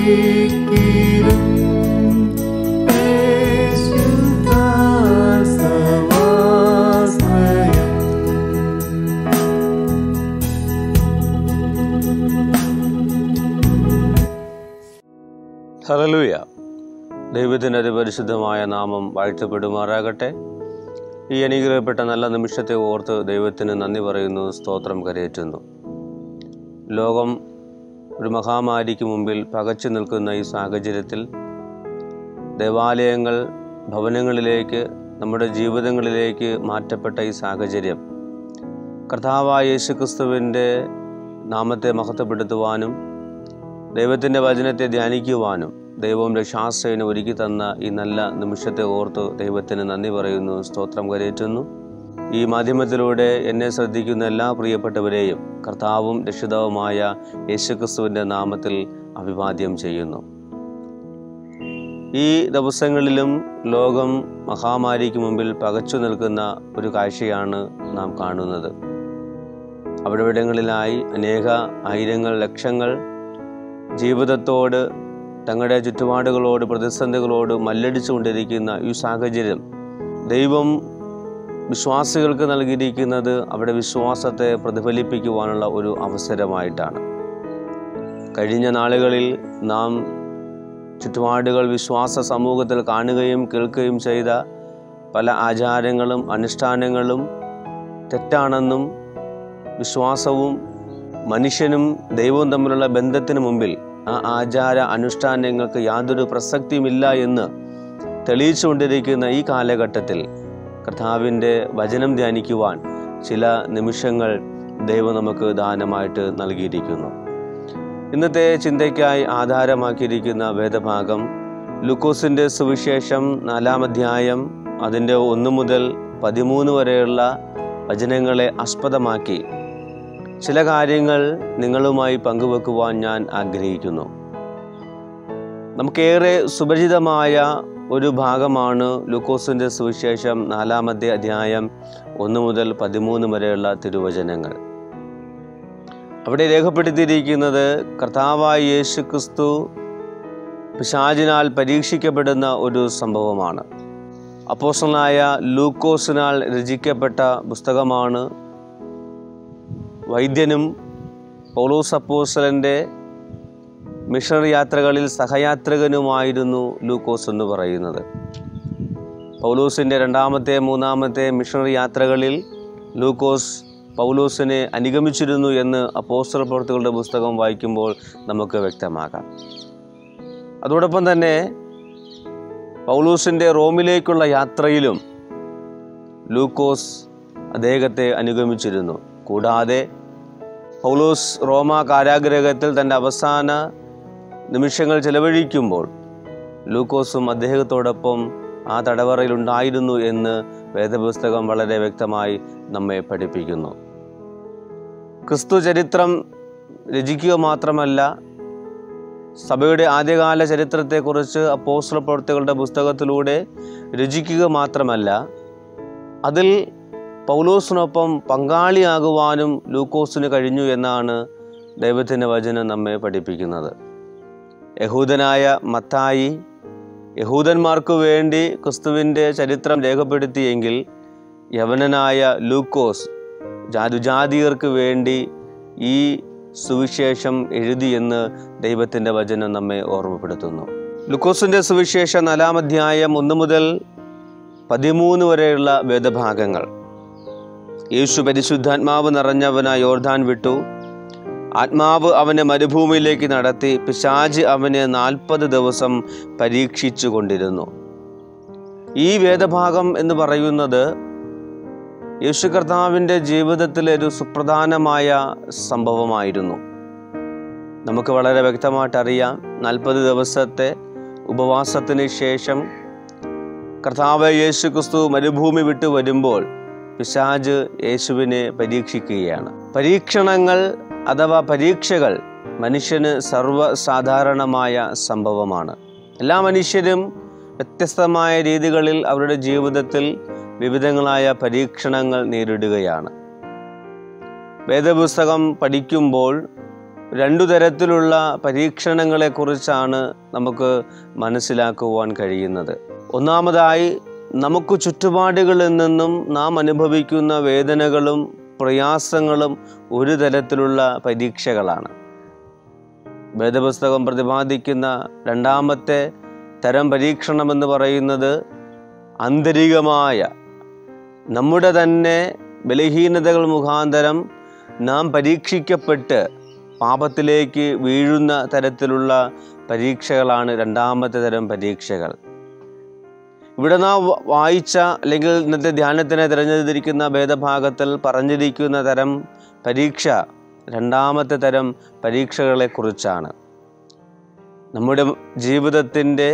ഒരിക്കലും യേശുദാസവാശ്രയം ഹലലൂയ ദൈവത്തിൻ്റെ അതിപരിശുദ്ധമായ നാമം വാഴ്ത്തപ്പെടുമാറാകട്ടെ ഈ അനുഗ്രഹപ്പെട്ട നല്ല നിമിഷത്തെ ഓർത്ത് ദൈവത്തിന് നന്ദി പറയുന്നു സ്തോത്രം കരയേറ്റുന്നു ലോകം ഒരു മഹാമാരിക്ക് മുമ്പിൽ പകച്ചു നിൽക്കുന്ന ഈ സാഹചര്യത്തിൽ ദേവാലയങ്ങൾ ഭവനങ്ങളിലേക്ക് നമ്മുടെ ജീവിതങ്ങളിലേക്ക് മാറ്റപ്പെട്ട ഈ സാഹചര്യം കർത്താവായ യേശുക്രിസ്തുവിൻ്റെ നാമത്തെ മഹത്വപ്പെടുത്തുവാനും ദൈവത്തിൻ്റെ വചനത്തെ ധ്യാനിക്കുവാനും ദൈവം രക്ഷാശ്രയന് ഒരുക്കി തന്ന ഈ നല്ല നിമിഷത്തെ ഓർത്ത് ദൈവത്തിന് നന്ദി പറയുന്നു സ്തോത്രം കരയേറ്റുന്നു ഈ മാധ്യമത്തിലൂടെ എന്നെ ശ്രദ്ധിക്കുന്ന എല്ലാ പ്രിയപ്പെട്ടവരെയും കർത്താവും രക്ഷിതാവുമായ യേശുക്രിസ്തുവിൻ്റെ നാമത്തിൽ അഭിവാദ്യം ചെയ്യുന്നു ഈ ദിവസങ്ങളിലും ലോകം മഹാമാരിക്ക് മുമ്പിൽ പകച്ചു നിൽക്കുന്ന ഒരു കാഴ്ചയാണ് നാം കാണുന്നത് അവിടെവിടങ്ങളിലായി അനേക ആയിരങ്ങൾ ലക്ഷങ്ങൾ ജീവിതത്തോട് തങ്ങളുടെ ചുറ്റുപാടുകളോട് പ്രതിസന്ധികളോട് മല്ലടിച്ചുകൊണ്ടിരിക്കുന്ന ഈ സാഹചര്യം ദൈവം വിശ്വാസികൾക്ക് നൽകിയിരിക്കുന്നത് അവിടെ വിശ്വാസത്തെ പ്രതിഫലിപ്പിക്കുവാനുള്ള ഒരു അവസരമായിട്ടാണ് കഴിഞ്ഞ നാളുകളിൽ നാം ചുറ്റുപാടുകൾ വിശ്വാസ സമൂഹത്തിൽ കാണുകയും കേൾക്കുകയും ചെയ്ത പല ആചാരങ്ങളും അനുഷ്ഠാനങ്ങളും തെറ്റാണെന്നും വിശ്വാസവും മനുഷ്യനും ദൈവവും തമ്മിലുള്ള ബന്ധത്തിന് മുമ്പിൽ ആ ആചാര അനുഷ്ഠാനങ്ങൾക്ക് യാതൊരു പ്രസക്തിയുമില്ല എന്ന് തെളിയിച്ചുകൊണ്ടിരിക്കുന്ന ഈ കാലഘട്ടത്തിൽ കർത്താവിൻ്റെ വചനം ധ്യാനിക്കുവാൻ ചില നിമിഷങ്ങൾ ദൈവം നമുക്ക് ദാനമായിട്ട് നൽകിയിരിക്കുന്നു ഇന്നത്തെ ചിന്തയ്ക്കായി ആധാരമാക്കിയിരിക്കുന്ന വേദഭാഗം ലുക്കോസിൻ്റെ സുവിശേഷം നാലാം അധ്യായം അതിൻ്റെ ഒന്ന് മുതൽ പതിമൂന്ന് വരെയുള്ള വചനങ്ങളെ ആസ്പദമാക്കി ചില കാര്യങ്ങൾ നിങ്ങളുമായി പങ്കുവെക്കുവാൻ ഞാൻ ആഗ്രഹിക്കുന്നു നമുക്കേറെ സുപരിചിതമായ ഒരു ഭാഗമാണ് ലൂക്കോസിൻ്റെ സുവിശേഷം നാലാമത്തെ അധ്യായം ഒന്ന് മുതൽ പതിമൂന്ന് വരെയുള്ള തിരുവചനങ്ങൾ അവിടെ രേഖപ്പെടുത്തിയിരിക്കുന്നത് കർത്താവായ യേശു ക്രിസ്തു പിശാചിനാൽ പരീക്ഷിക്കപ്പെടുന്ന ഒരു സംഭവമാണ് അപ്പോസ്റ്റലായ ലൂക്കോസിനാൽ രചിക്കപ്പെട്ട പുസ്തകമാണ് വൈദ്യനും പൗലോസ് അപ്പോസ്റ്റലൻ്റെ മിഷണറി യാത്രകളിൽ സഹയാത്രികനുമായിരുന്നു ലൂക്കോസ് എന്ന് പറയുന്നത് പൗലോസിൻ്റെ രണ്ടാമത്തെ മൂന്നാമത്തെ മിഷണറി യാത്രകളിൽ ലൂക്കോസ് പൗലോസിനെ അനുഗമിച്ചിരുന്നു എന്ന് അപ്പോസ്റ്റൽ പ്രവർത്തികളുടെ പുസ്തകം വായിക്കുമ്പോൾ നമുക്ക് വ്യക്തമാകാം അതോടൊപ്പം തന്നെ പൗലൂസിൻ്റെ റോമിലേക്കുള്ള യാത്രയിലും ലൂക്കോസ് അദ്ദേഹത്തെ അനുഗമിച്ചിരുന്നു കൂടാതെ പൗലോസ് റോമ കാരാഗ്രഹത്തിൽ തൻ്റെ അവസാന നിമിഷങ്ങൾ ചെലവഴിക്കുമ്പോൾ ലൂക്കോസും അദ്ദേഹത്തോടൊപ്പം ആ തടവറയിൽ ഉണ്ടായിരുന്നു എന്ന് വേദപുസ്തകം വളരെ വ്യക്തമായി നമ്മെ പഠിപ്പിക്കുന്നു ക്രിസ്തു ചരിത്രം രചിക്കുക മാത്രമല്ല സഭയുടെ ആദ്യകാല ചരിത്രത്തെക്കുറിച്ച് അപ്പോസ്റ്റൽ പ്രവർത്തികളുടെ പുസ്തകത്തിലൂടെ രചിക്കുക മാത്രമല്ല അതിൽ പൗലോസിനൊപ്പം പങ്കാളിയാകുവാനും ലൂക്കോസിന് കഴിഞ്ഞു എന്നാണ് ദൈവത്തിൻ്റെ വചനം നമ്മെ പഠിപ്പിക്കുന്നത് യഹൂദനായ മത്തായി യഹൂദന്മാർക്ക് വേണ്ടി ക്രിസ്തുവിൻ്റെ ചരിത്രം രേഖപ്പെടുത്തിയെങ്കിൽ യവനനായ ലൂക്കോസ് ജാതുജാതിയർക്ക് വേണ്ടി ഈ സുവിശേഷം എഴുതിയെന്ന് ദൈവത്തിൻ്റെ വചനം നമ്മെ ഓർമ്മപ്പെടുത്തുന്നു ലുക്കോസിൻ്റെ സുവിശേഷം നാലാം അധ്യായം ഒന്ന് മുതൽ പതിമൂന്ന് വരെയുള്ള വേദഭാഗങ്ങൾ യേശു പരിശുദ്ധാത്മാവ് നിറഞ്ഞവനായി യോർധാൻ വിട്ടു ആത്മാവ് അവനെ മരുഭൂമിയിലേക്ക് നടത്തി പിശാജ് അവനെ നാൽപ്പത് ദിവസം പരീക്ഷിച്ചു കൊണ്ടിരുന്നു ഈ വേദഭാഗം എന്ന് പറയുന്നത് യേശു കർത്താവിൻ്റെ ജീവിതത്തിലെ ഒരു സുപ്രധാനമായ സംഭവമായിരുന്നു നമുക്ക് വളരെ വ്യക്തമായിട്ട് അറിയാം നാൽപ്പത് ദിവസത്തെ ഉപവാസത്തിന് ശേഷം കർത്താവ് യേശു ക്രിസ്തു മരുഭൂമി വിട്ടു വരുമ്പോൾ പിശാജ് യേശുവിനെ പരീക്ഷിക്കുകയാണ് പരീക്ഷണങ്ങൾ അഥവാ പരീക്ഷകൾ മനുഷ്യന് സർവ്വസാധാരണമായ സംഭവമാണ് എല്ലാ മനുഷ്യരും വ്യത്യസ്തമായ രീതികളിൽ അവരുടെ ജീവിതത്തിൽ വിവിധങ്ങളായ പരീക്ഷണങ്ങൾ നേരിടുകയാണ് വേദപുസ്തകം പഠിക്കുമ്പോൾ രണ്ടു തരത്തിലുള്ള പരീക്ഷണങ്ങളെക്കുറിച്ചാണ് നമുക്ക് മനസ്സിലാക്കുവാൻ കഴിയുന്നത് ഒന്നാമതായി നമുക്ക് ചുറ്റുപാടുകളിൽ നിന്നും നാം അനുഭവിക്കുന്ന വേദനകളും പ്രയാസങ്ങളും ഒരു തരത്തിലുള്ള പരീക്ഷകളാണ് വേദപുസ്തകം പ്രതിപാദിക്കുന്ന രണ്ടാമത്തെ തരം പരീക്ഷണമെന്ന് പറയുന്നത് ആന്തരികമായ നമ്മുടെ തന്നെ ബലഹീനതകൾ മുഖാന്തരം നാം പരീക്ഷിക്കപ്പെട്ട് പാപത്തിലേക്ക് വീഴുന്ന തരത്തിലുള്ള പരീക്ഷകളാണ് രണ്ടാമത്തെ തരം പരീക്ഷകൾ ഇവിടെ നാം വ- വായിച്ച അല്ലെങ്കിൽ ഇന്നത്തെ ധ്യാനത്തിന് തിരഞ്ഞെടുത്തിരിക്കുന്ന ഭേദഭാഗത്തിൽ പറഞ്ഞിരിക്കുന്ന തരം പരീക്ഷ രണ്ടാമത്തെ തരം പരീക്ഷകളെക്കുറിച്ചാണ് നമ്മുടെ ജീവിതത്തിൻ്റെ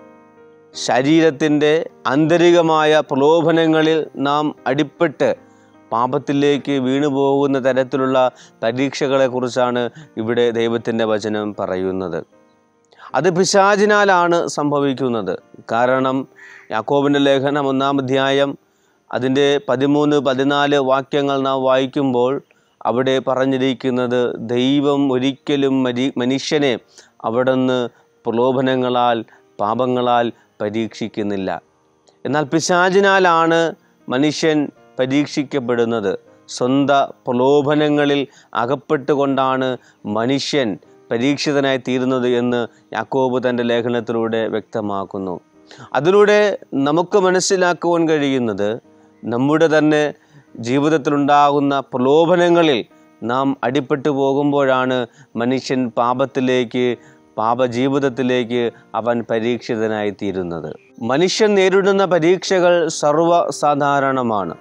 ശരീരത്തിൻ്റെ ആന്തരികമായ പ്രലോഭനങ്ങളിൽ നാം അടിപ്പെട്ട് പാപത്തിലേക്ക് വീണു പോകുന്ന തരത്തിലുള്ള പരീക്ഷകളെക്കുറിച്ചാണ് ഇവിടെ ദൈവത്തിൻ്റെ വചനം പറയുന്നത് അത് പിശാചിനാലാണ് സംഭവിക്കുന്നത് കാരണം യാക്കോബിൻ്റെ ലേഖനം ഒന്നാം അധ്യായം അതിൻ്റെ പതിമൂന്ന് പതിനാല് വാക്യങ്ങൾ നാം വായിക്കുമ്പോൾ അവിടെ പറഞ്ഞിരിക്കുന്നത് ദൈവം ഒരിക്കലും മരി മനുഷ്യനെ അവിടുന്ന് പ്രലോഭനങ്ങളാൽ പാപങ്ങളാൽ പരീക്ഷിക്കുന്നില്ല എന്നാൽ പിശാചിനാലാണ് മനുഷ്യൻ പരീക്ഷിക്കപ്പെടുന്നത് സ്വന്ത പ്രലോഭനങ്ങളിൽ അകപ്പെട്ടുകൊണ്ടാണ് മനുഷ്യൻ പരീക്ഷിതനായി തീരുന്നത് എന്ന് യാക്കോബ് തൻ്റെ ലേഖനത്തിലൂടെ വ്യക്തമാക്കുന്നു അതിലൂടെ നമുക്ക് മനസ്സിലാക്കുവാൻ കഴിയുന്നത് നമ്മുടെ തന്നെ ജീവിതത്തിലുണ്ടാകുന്ന പ്രലോഭനങ്ങളിൽ നാം അടിപ്പെട്ടു പോകുമ്പോഴാണ് മനുഷ്യൻ പാപത്തിലേക്ക് പാപജീവിതത്തിലേക്ക് അവൻ പരീക്ഷിതനായി തീരുന്നത് മനുഷ്യൻ നേരിടുന്ന പരീക്ഷകൾ സർവ്വസാധാരണമാണ്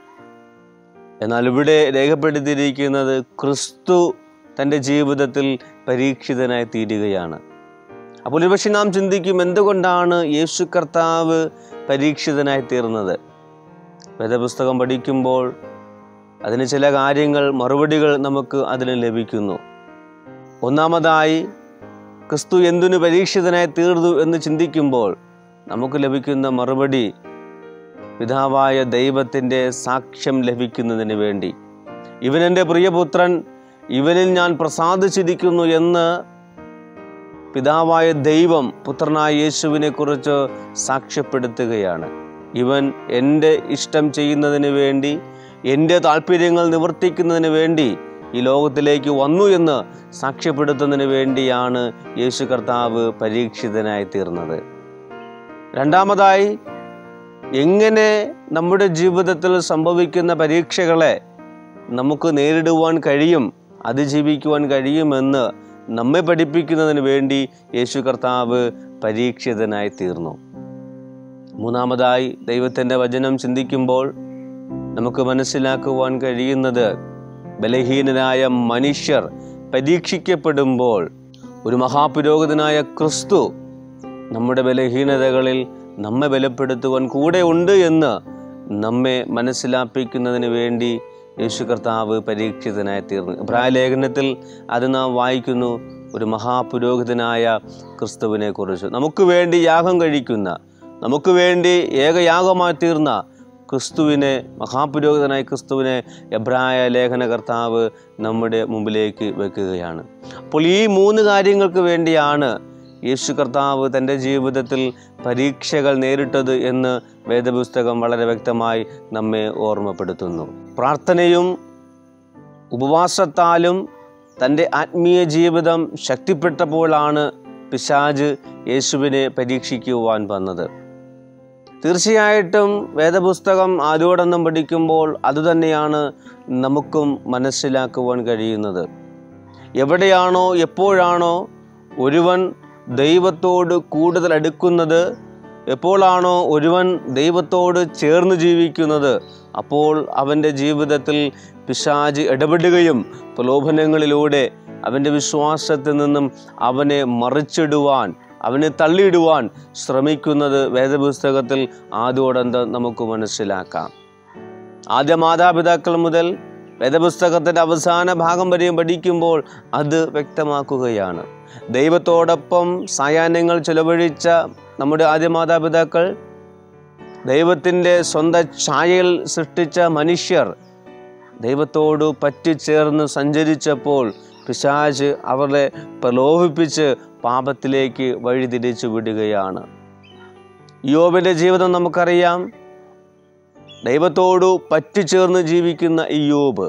എന്നാൽ ഇവിടെ രേഖപ്പെടുത്തിയിരിക്കുന്നത് ക്രിസ്തു തൻ്റെ ജീവിതത്തിൽ പരീക്ഷിതനായി തീരുകയാണ് അപ്പോൾ ഒരുപക്ഷെ നാം ചിന്തിക്കും എന്തുകൊണ്ടാണ് യേശു കർത്താവ് പരീക്ഷിതനായി തീർന്നത് വേദപുസ്തകം പഠിക്കുമ്പോൾ അതിന് ചില കാര്യങ്ങൾ മറുപടികൾ നമുക്ക് അതിന് ലഭിക്കുന്നു ഒന്നാമതായി ക്രിസ്തു എന്തിനു പരീക്ഷിതനായി തീർന്നു എന്ന് ചിന്തിക്കുമ്പോൾ നമുക്ക് ലഭിക്കുന്ന മറുപടി പിതാവായ ദൈവത്തിൻ്റെ സാക്ഷ്യം ലഭിക്കുന്നതിന് വേണ്ടി ഇവൻ എൻ്റെ പ്രിയപുത്രൻ ഇവനിൽ ഞാൻ പ്രസാദിച്ചിരിക്കുന്നു എന്ന് പിതാവായ ദൈവം പുത്രനായ യേശുവിനെ കുറിച്ച് സാക്ഷ്യപ്പെടുത്തുകയാണ് ഇവൻ എൻ്റെ ഇഷ്ടം ചെയ്യുന്നതിന് വേണ്ടി എൻ്റെ താല്പര്യങ്ങൾ നിവർത്തിക്കുന്നതിന് വേണ്ടി ഈ ലോകത്തിലേക്ക് വന്നു എന്ന് സാക്ഷ്യപ്പെടുത്തുന്നതിന് വേണ്ടിയാണ് യേശു കർത്താവ് പരീക്ഷിതനായി തീർന്നത് രണ്ടാമതായി എങ്ങനെ നമ്മുടെ ജീവിതത്തിൽ സംഭവിക്കുന്ന പരീക്ഷകളെ നമുക്ക് നേരിടുവാൻ കഴിയും അതിജീവിക്കുവാൻ കഴിയുമെന്ന് നമ്മെ പഠിപ്പിക്കുന്നതിന് വേണ്ടി യേശു കർത്താവ് പരീക്ഷിതനായി തീർന്നു മൂന്നാമതായി ദൈവത്തിൻ്റെ വചനം ചിന്തിക്കുമ്പോൾ നമുക്ക് മനസ്സിലാക്കുവാൻ കഴിയുന്നത് ബലഹീനനായ മനുഷ്യർ പരീക്ഷിക്കപ്പെടുമ്പോൾ ഒരു മഹാപുരോഹിതനായ ക്രിസ്തു നമ്മുടെ ബലഹീനതകളിൽ നമ്മെ ബലപ്പെടുത്തുവാൻ കൂടെ ഉണ്ട് എന്ന് നമ്മെ മനസ്സിലാപ്പിക്കുന്നതിന് വേണ്ടി യേശു കർത്താവ് പരീക്ഷിതനായി തീർന്നു ഇബ്രായ ലേഖനത്തിൽ അത് നാം വായിക്കുന്നു ഒരു മഹാപുരോഹിതനായ ക്രിസ്തുവിനെ കുറിച്ച് നമുക്ക് വേണ്ടി യാഗം കഴിക്കുന്ന നമുക്ക് വേണ്ടി ഏകയാഗമായി തീർന്ന ക്രിസ്തുവിനെ മഹാപുരോഹിതനായ ക്രിസ്തുവിനെ എബ്രായ ലേഖന കർത്താവ് നമ്മുടെ മുമ്പിലേക്ക് വെക്കുകയാണ് അപ്പോൾ ഈ മൂന്ന് കാര്യങ്ങൾക്ക് വേണ്ടിയാണ് യേശു കർത്താവ് തൻ്റെ ജീവിതത്തിൽ പരീക്ഷകൾ നേരിട്ടത് എന്ന് വേദപുസ്തകം വളരെ വ്യക്തമായി നമ്മെ ഓർമ്മപ്പെടുത്തുന്നു പ്രാർത്ഥനയും ഉപവാസത്താലും തൻ്റെ ആത്മീയ ജീവിതം ശക്തിപ്പെട്ടപ്പോഴാണ് പിശാജ് യേശുവിനെ പരീക്ഷിക്കുവാൻ വന്നത് തീർച്ചയായിട്ടും വേദപുസ്തകം ആദ്യോടൊന്നും പഠിക്കുമ്പോൾ അതുതന്നെയാണ് നമുക്കും മനസ്സിലാക്കുവാൻ കഴിയുന്നത് എവിടെയാണോ എപ്പോഴാണോ ഒരുവൻ ദൈവത്തോട് കൂടുതൽ അടുക്കുന്നത് എപ്പോഴാണോ ഒരുവൻ ദൈവത്തോട് ചേർന്ന് ജീവിക്കുന്നത് അപ്പോൾ അവൻ്റെ ജീവിതത്തിൽ പിശാജ് ഇടപെടുകയും പ്രലോഭനങ്ങളിലൂടെ അവൻ്റെ വിശ്വാസത്തിൽ നിന്നും അവനെ മറിച്ചിടുവാൻ അവനെ തള്ളിയിടുവാൻ ശ്രമിക്കുന്നത് വേദപുസ്തകത്തിൽ ആദ്യോടന്തം നമുക്ക് മനസ്സിലാക്കാം ആദ്യ മാതാപിതാക്കൾ മുതൽ വേദപുസ്തകത്തിൻ്റെ അവസാന ഭാഗം വരെയും പഠിക്കുമ്പോൾ അത് വ്യക്തമാക്കുകയാണ് ദൈവത്തോടൊപ്പം സായാഹ്നങ്ങൾ ചെലവഴിച്ച നമ്മുടെ ആദ്യ മാതാപിതാക്കൾ ദൈവത്തിൻ്റെ സ്വന്തം ഛായയിൽ സൃഷ്ടിച്ച മനുഷ്യർ ദൈവത്തോട് പറ്റിച്ചേർന്ന് സഞ്ചരിച്ചപ്പോൾ പിശാജ് അവരെ പ്രലോഭിപ്പിച്ച് പാപത്തിലേക്ക് വഴിതിരിച്ചു വിടുകയാണ് യോബിൻ്റെ ജീവിതം നമുക്കറിയാം ദൈവത്തോടു പറ്റിച്ചേർന്ന് ജീവിക്കുന്ന ഈ യോബ്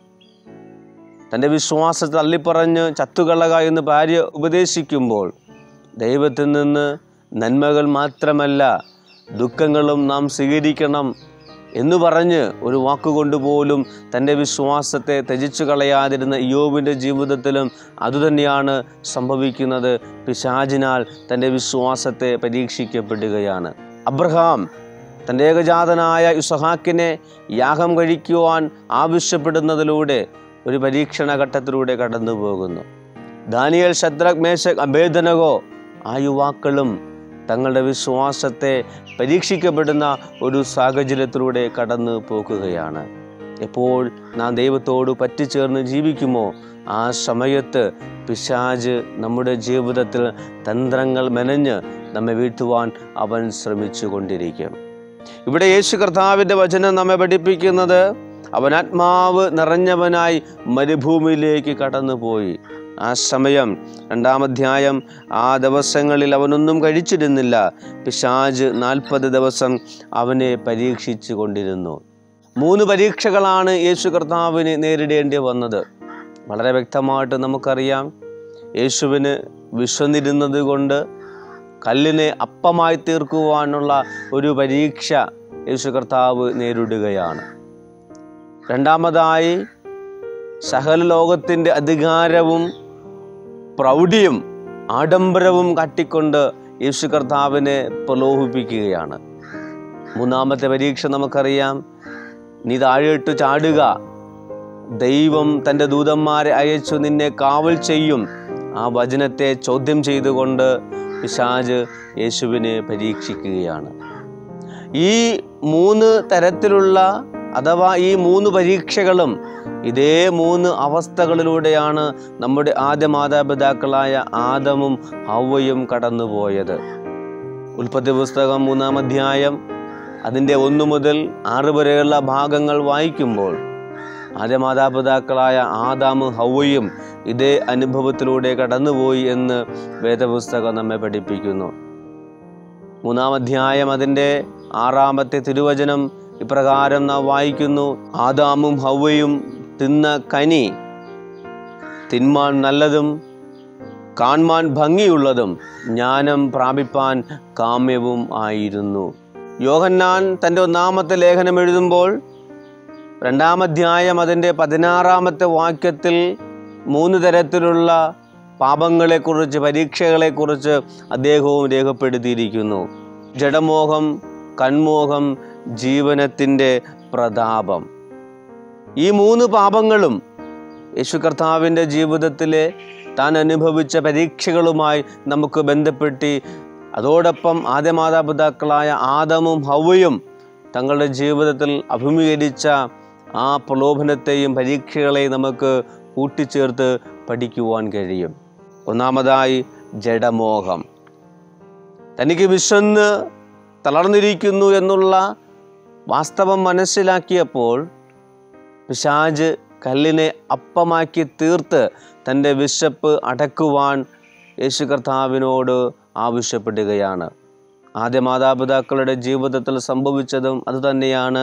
തൻ്റെ വിശ്വാസത്തെ തള്ളിപ്പറഞ്ഞ് ചത്തുകളക എന്ന് ഭാര്യ ഉപദേശിക്കുമ്പോൾ ദൈവത്തിൽ നിന്ന് നന്മകൾ മാത്രമല്ല ദുഃഖങ്ങളും നാം സ്വീകരിക്കണം എന്ന് പറഞ്ഞ് ഒരു വാക്കുകൊണ്ട് പോലും തൻ്റെ വിശ്വാസത്തെ ത്യജിച്ചു കളയാതിരുന്ന യോബിൻ്റെ ജീവിതത്തിലും അതുതന്നെയാണ് സംഭവിക്കുന്നത് പിശാചിനാൽ തൻ്റെ വിശ്വാസത്തെ പരീക്ഷിക്കപ്പെടുകയാണ് അബ്രഹാം തൻ്റെ ഏകജാതനായ ഇസഹാക്കിനെ യാഗം കഴിക്കുവാൻ ആവശ്യപ്പെടുന്നതിലൂടെ ഒരു പരീക്ഷണ ഘട്ടത്തിലൂടെ കടന്നു പോകുന്നു ദാനിയൽ ശദ്രക് മേശക് അഭേദനകോ ആ യുവാക്കളും തങ്ങളുടെ വിശ്വാസത്തെ പരീക്ഷിക്കപ്പെടുന്ന ഒരു സാഹചര്യത്തിലൂടെ കടന്നു പോകുകയാണ് എപ്പോൾ നാം ദൈവത്തോട് പറ്റിച്ചേർന്ന് ജീവിക്കുമോ ആ സമയത്ത് പിശാജ് നമ്മുടെ ജീവിതത്തിൽ തന്ത്രങ്ങൾ മെനഞ്ഞ് നമ്മെ വീഴ്ത്തുവാൻ അവൻ ശ്രമിച്ചു കൊണ്ടിരിക്കും ഇവിടെ യേശു കർത്താവിൻ്റെ വചനം നമ്മെ പഠിപ്പിക്കുന്നത് അവൻ ആത്മാവ് നിറഞ്ഞവനായി മരുഭൂമിയിലേക്ക് കടന്നുപോയി ആ സമയം രണ്ടാം അധ്യായം ആ ദിവസങ്ങളിൽ അവനൊന്നും കഴിച്ചിരുന്നില്ല പിശാജ് നാൽപ്പത് ദിവസം അവനെ പരീക്ഷിച്ചു കൊണ്ടിരുന്നു മൂന്ന് പരീക്ഷകളാണ് യേശു കർത്താവിന് നേരിടേണ്ടി വന്നത് വളരെ വ്യക്തമായിട്ട് നമുക്കറിയാം യേശുവിന് വിശന്നിരുന്നത് കൊണ്ട് കല്ലിനെ അപ്പമായി തീർക്കുവാനുള്ള ഒരു പരീക്ഷ യേശു കർത്താവ് നേരിടുകയാണ് രണ്ടാമതായി സകല ലോകത്തിൻ്റെ അധികാരവും പ്രൗഢിയും ആഡംബരവും കാട്ടിക്കൊണ്ട് യേശു കർത്താവിനെ പ്രലോഭിപ്പിക്കുകയാണ് മൂന്നാമത്തെ പരീക്ഷ നമുക്കറിയാം നീ താഴോട്ട് ചാടുക ദൈവം തൻ്റെ ദൂതന്മാരെ അയച്ചു നിന്നെ കാവൽ ചെയ്യും ആ വചനത്തെ ചോദ്യം ചെയ്തുകൊണ്ട് പിശാജ് യേശുവിനെ പരീക്ഷിക്കുകയാണ് ഈ മൂന്ന് തരത്തിലുള്ള അഥവാ ഈ മൂന്ന് പരീക്ഷകളും ഇതേ മൂന്ന് അവസ്ഥകളിലൂടെയാണ് നമ്മുടെ ആദ്യ മാതാപിതാക്കളായ ആദമും ഹൗവയും കടന്നുപോയത് ഉൽപ്പത്തി പുസ്തകം മൂന്നാം അധ്യായം അതിൻ്റെ ഒന്നു മുതൽ ആറ് വരെയുള്ള ഭാഗങ്ങൾ വായിക്കുമ്പോൾ ആദ്യ മാതാപിതാക്കളായ ആദാമും ഹൗവയും ഇതേ അനുഭവത്തിലൂടെ കടന്നുപോയി എന്ന് വേദപുസ്തകം നമ്മെ പഠിപ്പിക്കുന്നു മൂന്നാം അധ്യായം അതിൻ്റെ ആറാമത്തെ തിരുവചനം ഇപ്രകാരം നാം വായിക്കുന്നു ആദാമും ഹൗവയും തിന്ന കനി തിന്മാൻ നല്ലതും കാൺമാൻ ഭംഗിയുള്ളതും ജ്ഞാനം പ്രാപിപ്പാൻ കാമ്യവും ആയിരുന്നു യോഹന്നാൻ തൻ്റെ ഒന്നാമത്തെ ലേഖനം എഴുതുമ്പോൾ രണ്ടാം അധ്യായം അതിൻ്റെ പതിനാറാമത്തെ വാക്യത്തിൽ മൂന്ന് തരത്തിലുള്ള പാപങ്ങളെക്കുറിച്ച് പരീക്ഷകളെക്കുറിച്ച് അദ്ദേഹവും രേഖപ്പെടുത്തിയിരിക്കുന്നു ജഡമോഹം കൺമോഹം ജീവനത്തിൻ്റെ പ്രതാപം ഈ മൂന്ന് പാപങ്ങളും യേശു കർത്താവിൻ്റെ ജീവിതത്തിലെ താൻ അനുഭവിച്ച പരീക്ഷകളുമായി നമുക്ക് ബന്ധപ്പെട്ട് അതോടൊപ്പം ആദ്യ മാതാപിതാക്കളായ ആദമും ഹൗവയും തങ്ങളുടെ ജീവിതത്തിൽ അഭിമുഖീകരിച്ച ആ പ്രലോഭനത്തെയും പരീക്ഷകളെയും നമുക്ക് കൂട്ടിച്ചേർത്ത് പഠിക്കുവാൻ കഴിയും ഒന്നാമതായി ജഡമോഹം തനിക്ക് വിശന്ന് തളർന്നിരിക്കുന്നു എന്നുള്ള വാസ്തവം മനസ്സിലാക്കിയപ്പോൾ പിശാജ് കല്ലിനെ അപ്പമാക്കി തീർത്ത് തൻ്റെ വിശപ്പ് അടക്കുവാൻ യേശു കർത്താവിനോട് ആവശ്യപ്പെടുകയാണ് ആദ്യ മാതാപിതാക്കളുടെ ജീവിതത്തിൽ സംഭവിച്ചതും അതുതന്നെയാണ്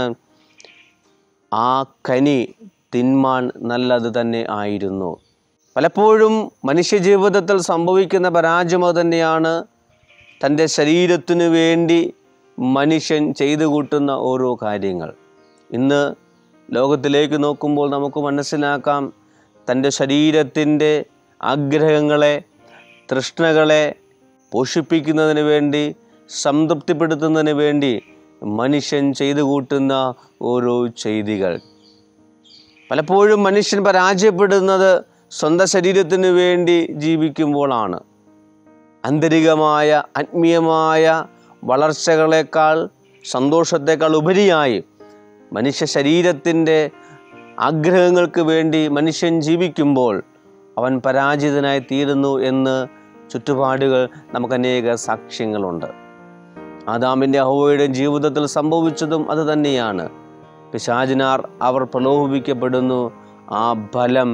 ആ കനി തിന്മാൻ നല്ലത് തന്നെ ആയിരുന്നു പലപ്പോഴും മനുഷ്യജീവിതത്തിൽ സംഭവിക്കുന്ന പരാജയം അത് തന്നെയാണ് തൻ്റെ ശരീരത്തിനു വേണ്ടി മനുഷ്യൻ ചെയ്തു കൂട്ടുന്ന ഓരോ കാര്യങ്ങൾ ഇന്ന് ലോകത്തിലേക്ക് നോക്കുമ്പോൾ നമുക്ക് മനസ്സിലാക്കാം തൻ്റെ ശരീരത്തിൻ്റെ ആഗ്രഹങ്ങളെ തൃഷ്ണകളെ പോഷിപ്പിക്കുന്നതിന് വേണ്ടി സംതൃപ്തിപ്പെടുത്തുന്നതിന് വേണ്ടി മനുഷ്യൻ ചെയ്തു കൂട്ടുന്ന ഓരോ ചെയ്തികൾ പലപ്പോഴും മനുഷ്യൻ പരാജയപ്പെടുന്നത് സ്വന്തം ശരീരത്തിന് വേണ്ടി ജീവിക്കുമ്പോഴാണ് ആന്തരികമായ ആത്മീയമായ വളർച്ചകളെക്കാൾ സന്തോഷത്തെക്കാൾ ഉപരിയായി മനുഷ്യ ശരീരത്തിൻ്റെ ആഗ്രഹങ്ങൾക്ക് വേണ്ടി മനുഷ്യൻ ജീവിക്കുമ്പോൾ അവൻ പരാജിതനായി തീരുന്നു എന്ന് ചുറ്റുപാടുകൾ നമുക്ക് അനേക സാക്ഷ്യങ്ങളുണ്ട് ആദാമിൻ്റെ അഹോയുടെ ജീവിതത്തിൽ സംഭവിച്ചതും അത് തന്നെയാണ് പിശാചിനാർ അവർ പ്രലോഭിപ്പിക്കപ്പെടുന്നു ആ ഫലം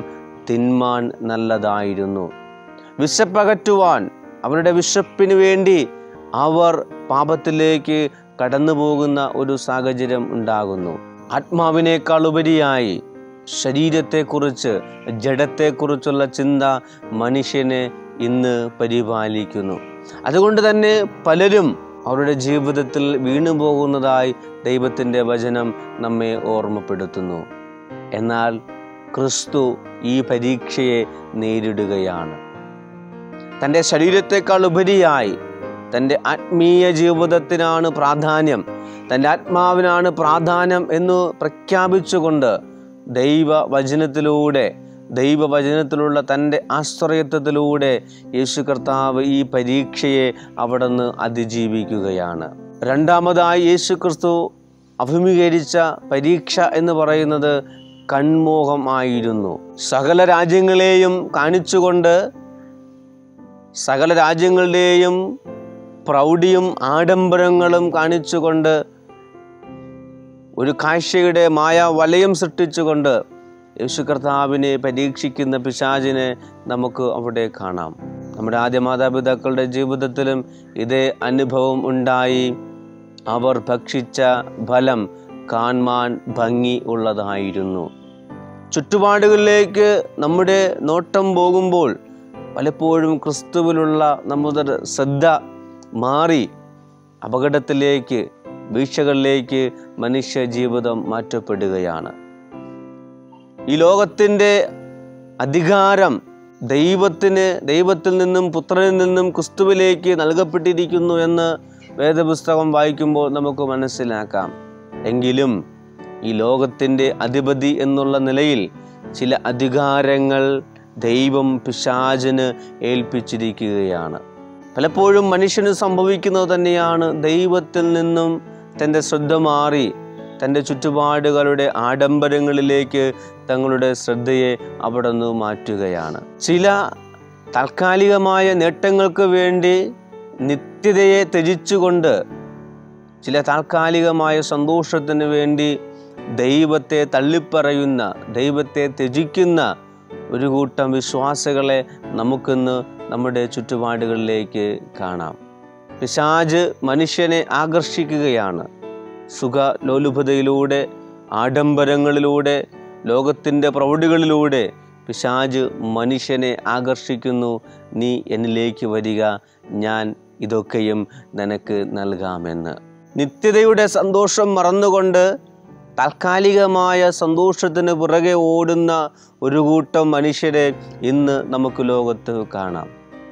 തിന്മാൻ നല്ലതായിരുന്നു വിശപ്പകറ്റുവാൻ അവരുടെ വിശപ്പിന് വേണ്ടി അവർ പാപത്തിലേക്ക് കടന്നു പോകുന്ന ഒരു സാഹചര്യം ഉണ്ടാകുന്നു ആത്മാവിനേക്കാൾ ഉപരിയായി ശരീരത്തെക്കുറിച്ച് ജഡത്തെക്കുറിച്ചുള്ള ചിന്ത മനുഷ്യനെ ഇന്ന് പരിപാലിക്കുന്നു അതുകൊണ്ട് തന്നെ പലരും അവരുടെ ജീവിതത്തിൽ വീണു പോകുന്നതായി ദൈവത്തിൻ്റെ വചനം നമ്മെ ഓർമ്മപ്പെടുത്തുന്നു എന്നാൽ ക്രിസ്തു ഈ പരീക്ഷയെ നേരിടുകയാണ് തൻ്റെ ശരീരത്തെക്കാൾ ഉപരിയായി തൻ്റെ ആത്മീയ ജീവിതത്തിനാണ് പ്രാധാന്യം തൻ്റെ ആത്മാവിനാണ് പ്രാധാന്യം എന്ന് പ്രഖ്യാപിച്ചുകൊണ്ട് ദൈവവചനത്തിലൂടെ ദൈവവചനത്തിലുള്ള തൻ്റെ ആശ്രയത്വത്തിലൂടെ യേശു കർത്താവ് ഈ പരീക്ഷയെ അവിടുന്ന് അതിജീവിക്കുകയാണ് രണ്ടാമതായി യേശു ക്രിസ്തു അഭിമുഖീകരിച്ച പരീക്ഷ എന്ന് പറയുന്നത് കൺമോഹം ആയിരുന്നു സകല രാജ്യങ്ങളെയും കാണിച്ചുകൊണ്ട് സകല രാജ്യങ്ങളുടെയും പ്രൗഢിയും ആഡംബരങ്ങളും കാണിച്ചുകൊണ്ട് ഒരു കാഴ്ചയുടെ മായ വലയം സൃഷ്ടിച്ചുകൊണ്ട് യേശു കർത്താവിനെ പരീക്ഷിക്കുന്ന പിശാചിനെ നമുക്ക് അവിടെ കാണാം നമ്മുടെ ആദ്യ മാതാപിതാക്കളുടെ ജീവിതത്തിലും ഇതേ അനുഭവം ഉണ്ടായി അവർ ഭക്ഷിച്ച ഫലം കാൺമാൻ ഭംഗി ഉള്ളതായിരുന്നു ചുറ്റുപാടുകളിലേക്ക് നമ്മുടെ നോട്ടം പോകുമ്പോൾ പലപ്പോഴും ക്രിസ്തുവിലുള്ള നമ്മുടെ ശ്രദ്ധ മാറി അപകടത്തിലേക്ക് വീഴ്ചകളിലേക്ക് മനുഷ്യ ജീവിതം മാറ്റപ്പെടുകയാണ് ഈ ലോകത്തിൻ്റെ അധികാരം ദൈവത്തിന് ദൈവത്തിൽ നിന്നും പുത്രനിൽ നിന്നും ക്രിസ്തുവിലേക്ക് നൽകപ്പെട്ടിരിക്കുന്നു എന്ന് വേദപുസ്തകം വായിക്കുമ്പോൾ നമുക്ക് മനസ്സിലാക്കാം എങ്കിലും ഈ ലോകത്തിൻ്റെ അധിപതി എന്നുള്ള നിലയിൽ ചില അധികാരങ്ങൾ ദൈവം പിശാചിന് ഏൽപ്പിച്ചിരിക്കുകയാണ് പലപ്പോഴും മനുഷ്യന് സംഭവിക്കുന്നത് തന്നെയാണ് ദൈവത്തിൽ നിന്നും തൻ്റെ ശ്രദ്ധ മാറി തൻ്റെ ചുറ്റുപാടുകളുടെ ആഡംബരങ്ങളിലേക്ക് തങ്ങളുടെ ശ്രദ്ധയെ അവിടെ നിന്ന് മാറ്റുകയാണ് ചില താൽക്കാലികമായ നേട്ടങ്ങൾക്ക് വേണ്ടി നിത്യതയെ ത്യജിച്ചുകൊണ്ട് ചില താൽക്കാലികമായ സന്തോഷത്തിന് വേണ്ടി ദൈവത്തെ തള്ളിപ്പറയുന്ന ദൈവത്തെ ത്യജിക്കുന്ന ഒരു കൂട്ടം വിശ്വാസികളെ നമുക്കിന്ന് നമ്മുടെ ചുറ്റുപാടുകളിലേക്ക് കാണാം പിശാജ് മനുഷ്യനെ ആകർഷിക്കുകയാണ് സുഖ ലോലുപതയിലൂടെ ആഡംബരങ്ങളിലൂടെ ലോകത്തിൻ്റെ പ്രൗഢികളിലൂടെ പിശാജ് മനുഷ്യനെ ആകർഷിക്കുന്നു നീ എന്നിലേക്ക് വരിക ഞാൻ ഇതൊക്കെയും നിനക്ക് നൽകാമെന്ന് നിത്യതയുടെ സന്തോഷം മറന്നുകൊണ്ട് താൽക്കാലികമായ സന്തോഷത്തിന് പുറകെ ഓടുന്ന ഒരു കൂട്ടം മനുഷ്യരെ ഇന്ന് നമുക്ക് ലോകത്ത് കാണാം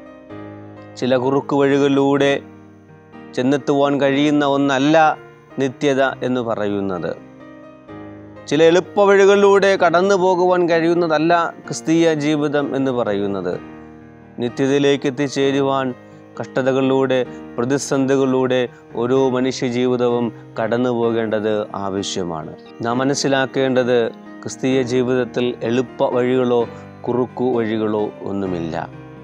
ചില കുറുക്കു വഴികളിലൂടെ ചെന്നെത്തുവാൻ കഴിയുന്ന ഒന്നല്ല നിത്യത എന്ന് പറയുന്നത് ചില എളുപ്പ വഴികളിലൂടെ കടന്നു പോകുവാൻ കഴിയുന്നതല്ല ക്രിസ്തീയ ജീവിതം എന്ന് പറയുന്നത് നിത്യതയിലേക്ക് എത്തിച്ചേരുവാൻ കഷ്ടതകളിലൂടെ പ്രതിസന്ധികളിലൂടെ ഓരോ മനുഷ്യ ജീവിതവും കടന്നു പോകേണ്ടത് ആവശ്യമാണ് നാം മനസ്സിലാക്കേണ്ടത് ക്രിസ്തീയ ജീവിതത്തിൽ എളുപ്പ വഴികളോ കുറുക്കു വഴികളോ ഒന്നുമില്ല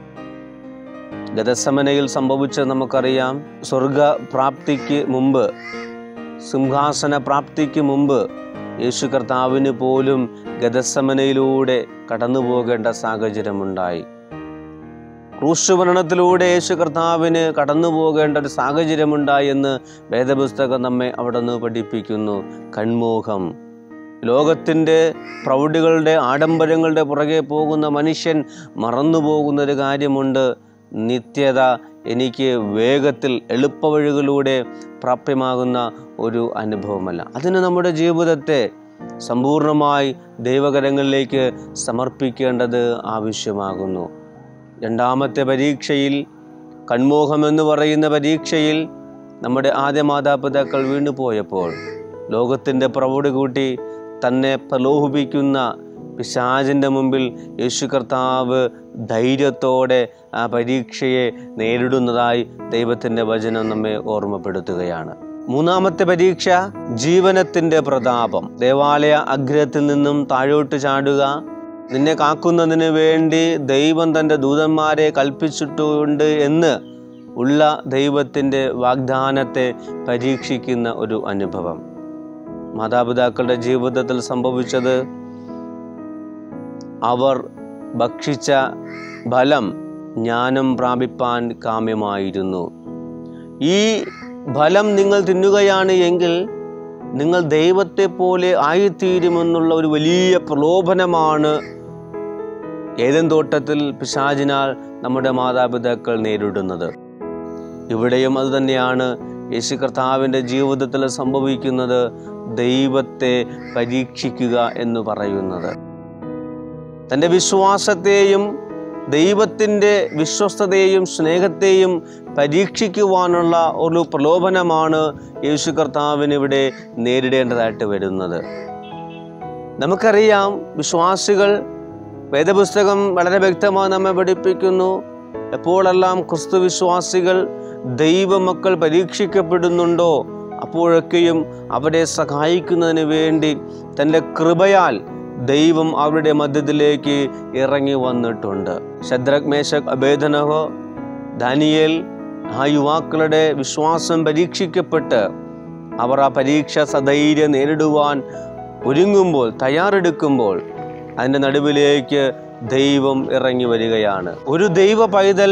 ഗതസമനയിൽ സംഭവിച്ചത് നമുക്കറിയാം സ്വർഗപ്രാപ്തിക്ക് മുമ്പ് സിംഹാസന പ്രാപ്തിക്ക് മുമ്പ് യേശു കർത്താവിന് പോലും ഗതസമനയിലൂടെ കടന്നു പോകേണ്ട സാഹചര്യമുണ്ടായി ക്രൂശുമരണത്തിലൂടെ യേശു കർത്താവിന് കടന്നു പോകേണ്ട ഒരു സാഹചര്യമുണ്ടായി എന്ന് വേദപുസ്തകം നമ്മെ അവിടെ നിന്ന് പഠിപ്പിക്കുന്നു കൺമോഹം ലോകത്തിൻ്റെ പ്രൗഢികളുടെ ആഡംബരങ്ങളുടെ പുറകെ പോകുന്ന മനുഷ്യൻ മറന്നു പോകുന്ന ഒരു കാര്യമുണ്ട് നിത്യത എനിക്ക് വേഗത്തിൽ എളുപ്പവഴികളിലൂടെ പ്രാപ്യമാകുന്ന ഒരു അനുഭവമല്ല അതിന് നമ്മുടെ ജീവിതത്തെ സമ്പൂർണ്ണമായി ദൈവകരങ്ങളിലേക്ക് സമർപ്പിക്കേണ്ടത് ആവശ്യമാകുന്നു രണ്ടാമത്തെ പരീക്ഷയിൽ കൺമോഹം എന്ന് പറയുന്ന പരീക്ഷയിൽ നമ്മുടെ ആദ്യ മാതാപിതാക്കൾ വീണുപോയപ്പോൾ ലോകത്തിൻ്റെ പ്രൗഢി കൂട്ടി തന്നെ പ്രലോഭിപ്പിക്കുന്ന പിശാചിൻ്റെ മുമ്പിൽ യേശു കർത്താവ് ധൈര്യത്തോടെ ആ പരീക്ഷയെ നേരിടുന്നതായി ദൈവത്തിൻ്റെ വചനം നമ്മെ ഓർമ്മപ്പെടുത്തുകയാണ് മൂന്നാമത്തെ പരീക്ഷ ജീവനത്തിൻ്റെ പ്രതാപം ദേവാലയ അഗ്രഹത്തിൽ നിന്നും താഴോട്ട് ചാടുക നിന്നെ കാക്കുന്നതിന് വേണ്ടി ദൈവം തൻ്റെ ദൂതന്മാരെ കൽപ്പിച്ചിട്ടുണ്ട് എന്ന് ഉള്ള ദൈവത്തിൻ്റെ വാഗ്ദാനത്തെ പരീക്ഷിക്കുന്ന ഒരു അനുഭവം മാതാപിതാക്കളുടെ ജീവിതത്തിൽ സംഭവിച്ചത് അവർ ഭക്ഷിച്ച ഫലം ജ്ഞാനം പ്രാപിപ്പാൻ കാമ്യമായിരുന്നു ഈ ഫലം നിങ്ങൾ തിന്നുകയാണ് എങ്കിൽ നിങ്ങൾ ദൈവത്തെ പോലെ ആയിത്തീരുമെന്നുള്ള ഒരു വലിയ പ്രലോഭനമാണ് ഏതൻ തോട്ടത്തിൽ പിശാചിനാൽ നമ്മുടെ മാതാപിതാക്കൾ നേരിടുന്നത് ഇവിടെയും അതുതന്നെയാണ് യേശു കർത്താവിൻ്റെ ജീവിതത്തിൽ സംഭവിക്കുന്നത് ദൈവത്തെ പരീക്ഷിക്കുക എന്ന് പറയുന്നത് തൻ്റെ വിശ്വാസത്തെയും ദൈവത്തിൻ്റെ വിശ്വസ്തതയെയും സ്നേഹത്തെയും പരീക്ഷിക്കുവാനുള്ള ഒരു പ്രലോഭനമാണ് യേശു കർത്താവിന് ഇവിടെ നേരിടേണ്ടതായിട്ട് വരുന്നത് നമുക്കറിയാം വിശ്വാസികൾ വേദപുസ്തകം വളരെ വ്യക്തമായി നമ്മെ പഠിപ്പിക്കുന്നു എപ്പോഴെല്ലാം ക്രിസ്തു വിശ്വാസികൾ ദൈവമക്കൾ പരീക്ഷിക്കപ്പെടുന്നുണ്ടോ അപ്പോഴൊക്കെയും അവരെ സഹായിക്കുന്നതിന് വേണ്ടി തൻ്റെ കൃപയാൽ ദൈവം അവരുടെ മധ്യത്തിലേക്ക് ഇറങ്ങി വന്നിട്ടുണ്ട് ശദ്രക് മേശക് അഭേദനഹോ ദാനിയേൽ ആ യുവാക്കളുടെ വിശ്വാസം പരീക്ഷിക്കപ്പെട്ട് അവർ ആ പരീക്ഷ സധൈര്യം നേരിടുവാൻ ഒരുങ്ങുമ്പോൾ തയ്യാറെടുക്കുമ്പോൾ അതിൻ്റെ നടുവിലേക്ക് ദൈവം ഇറങ്ങി വരികയാണ് ഒരു ദൈവ പൈതൽ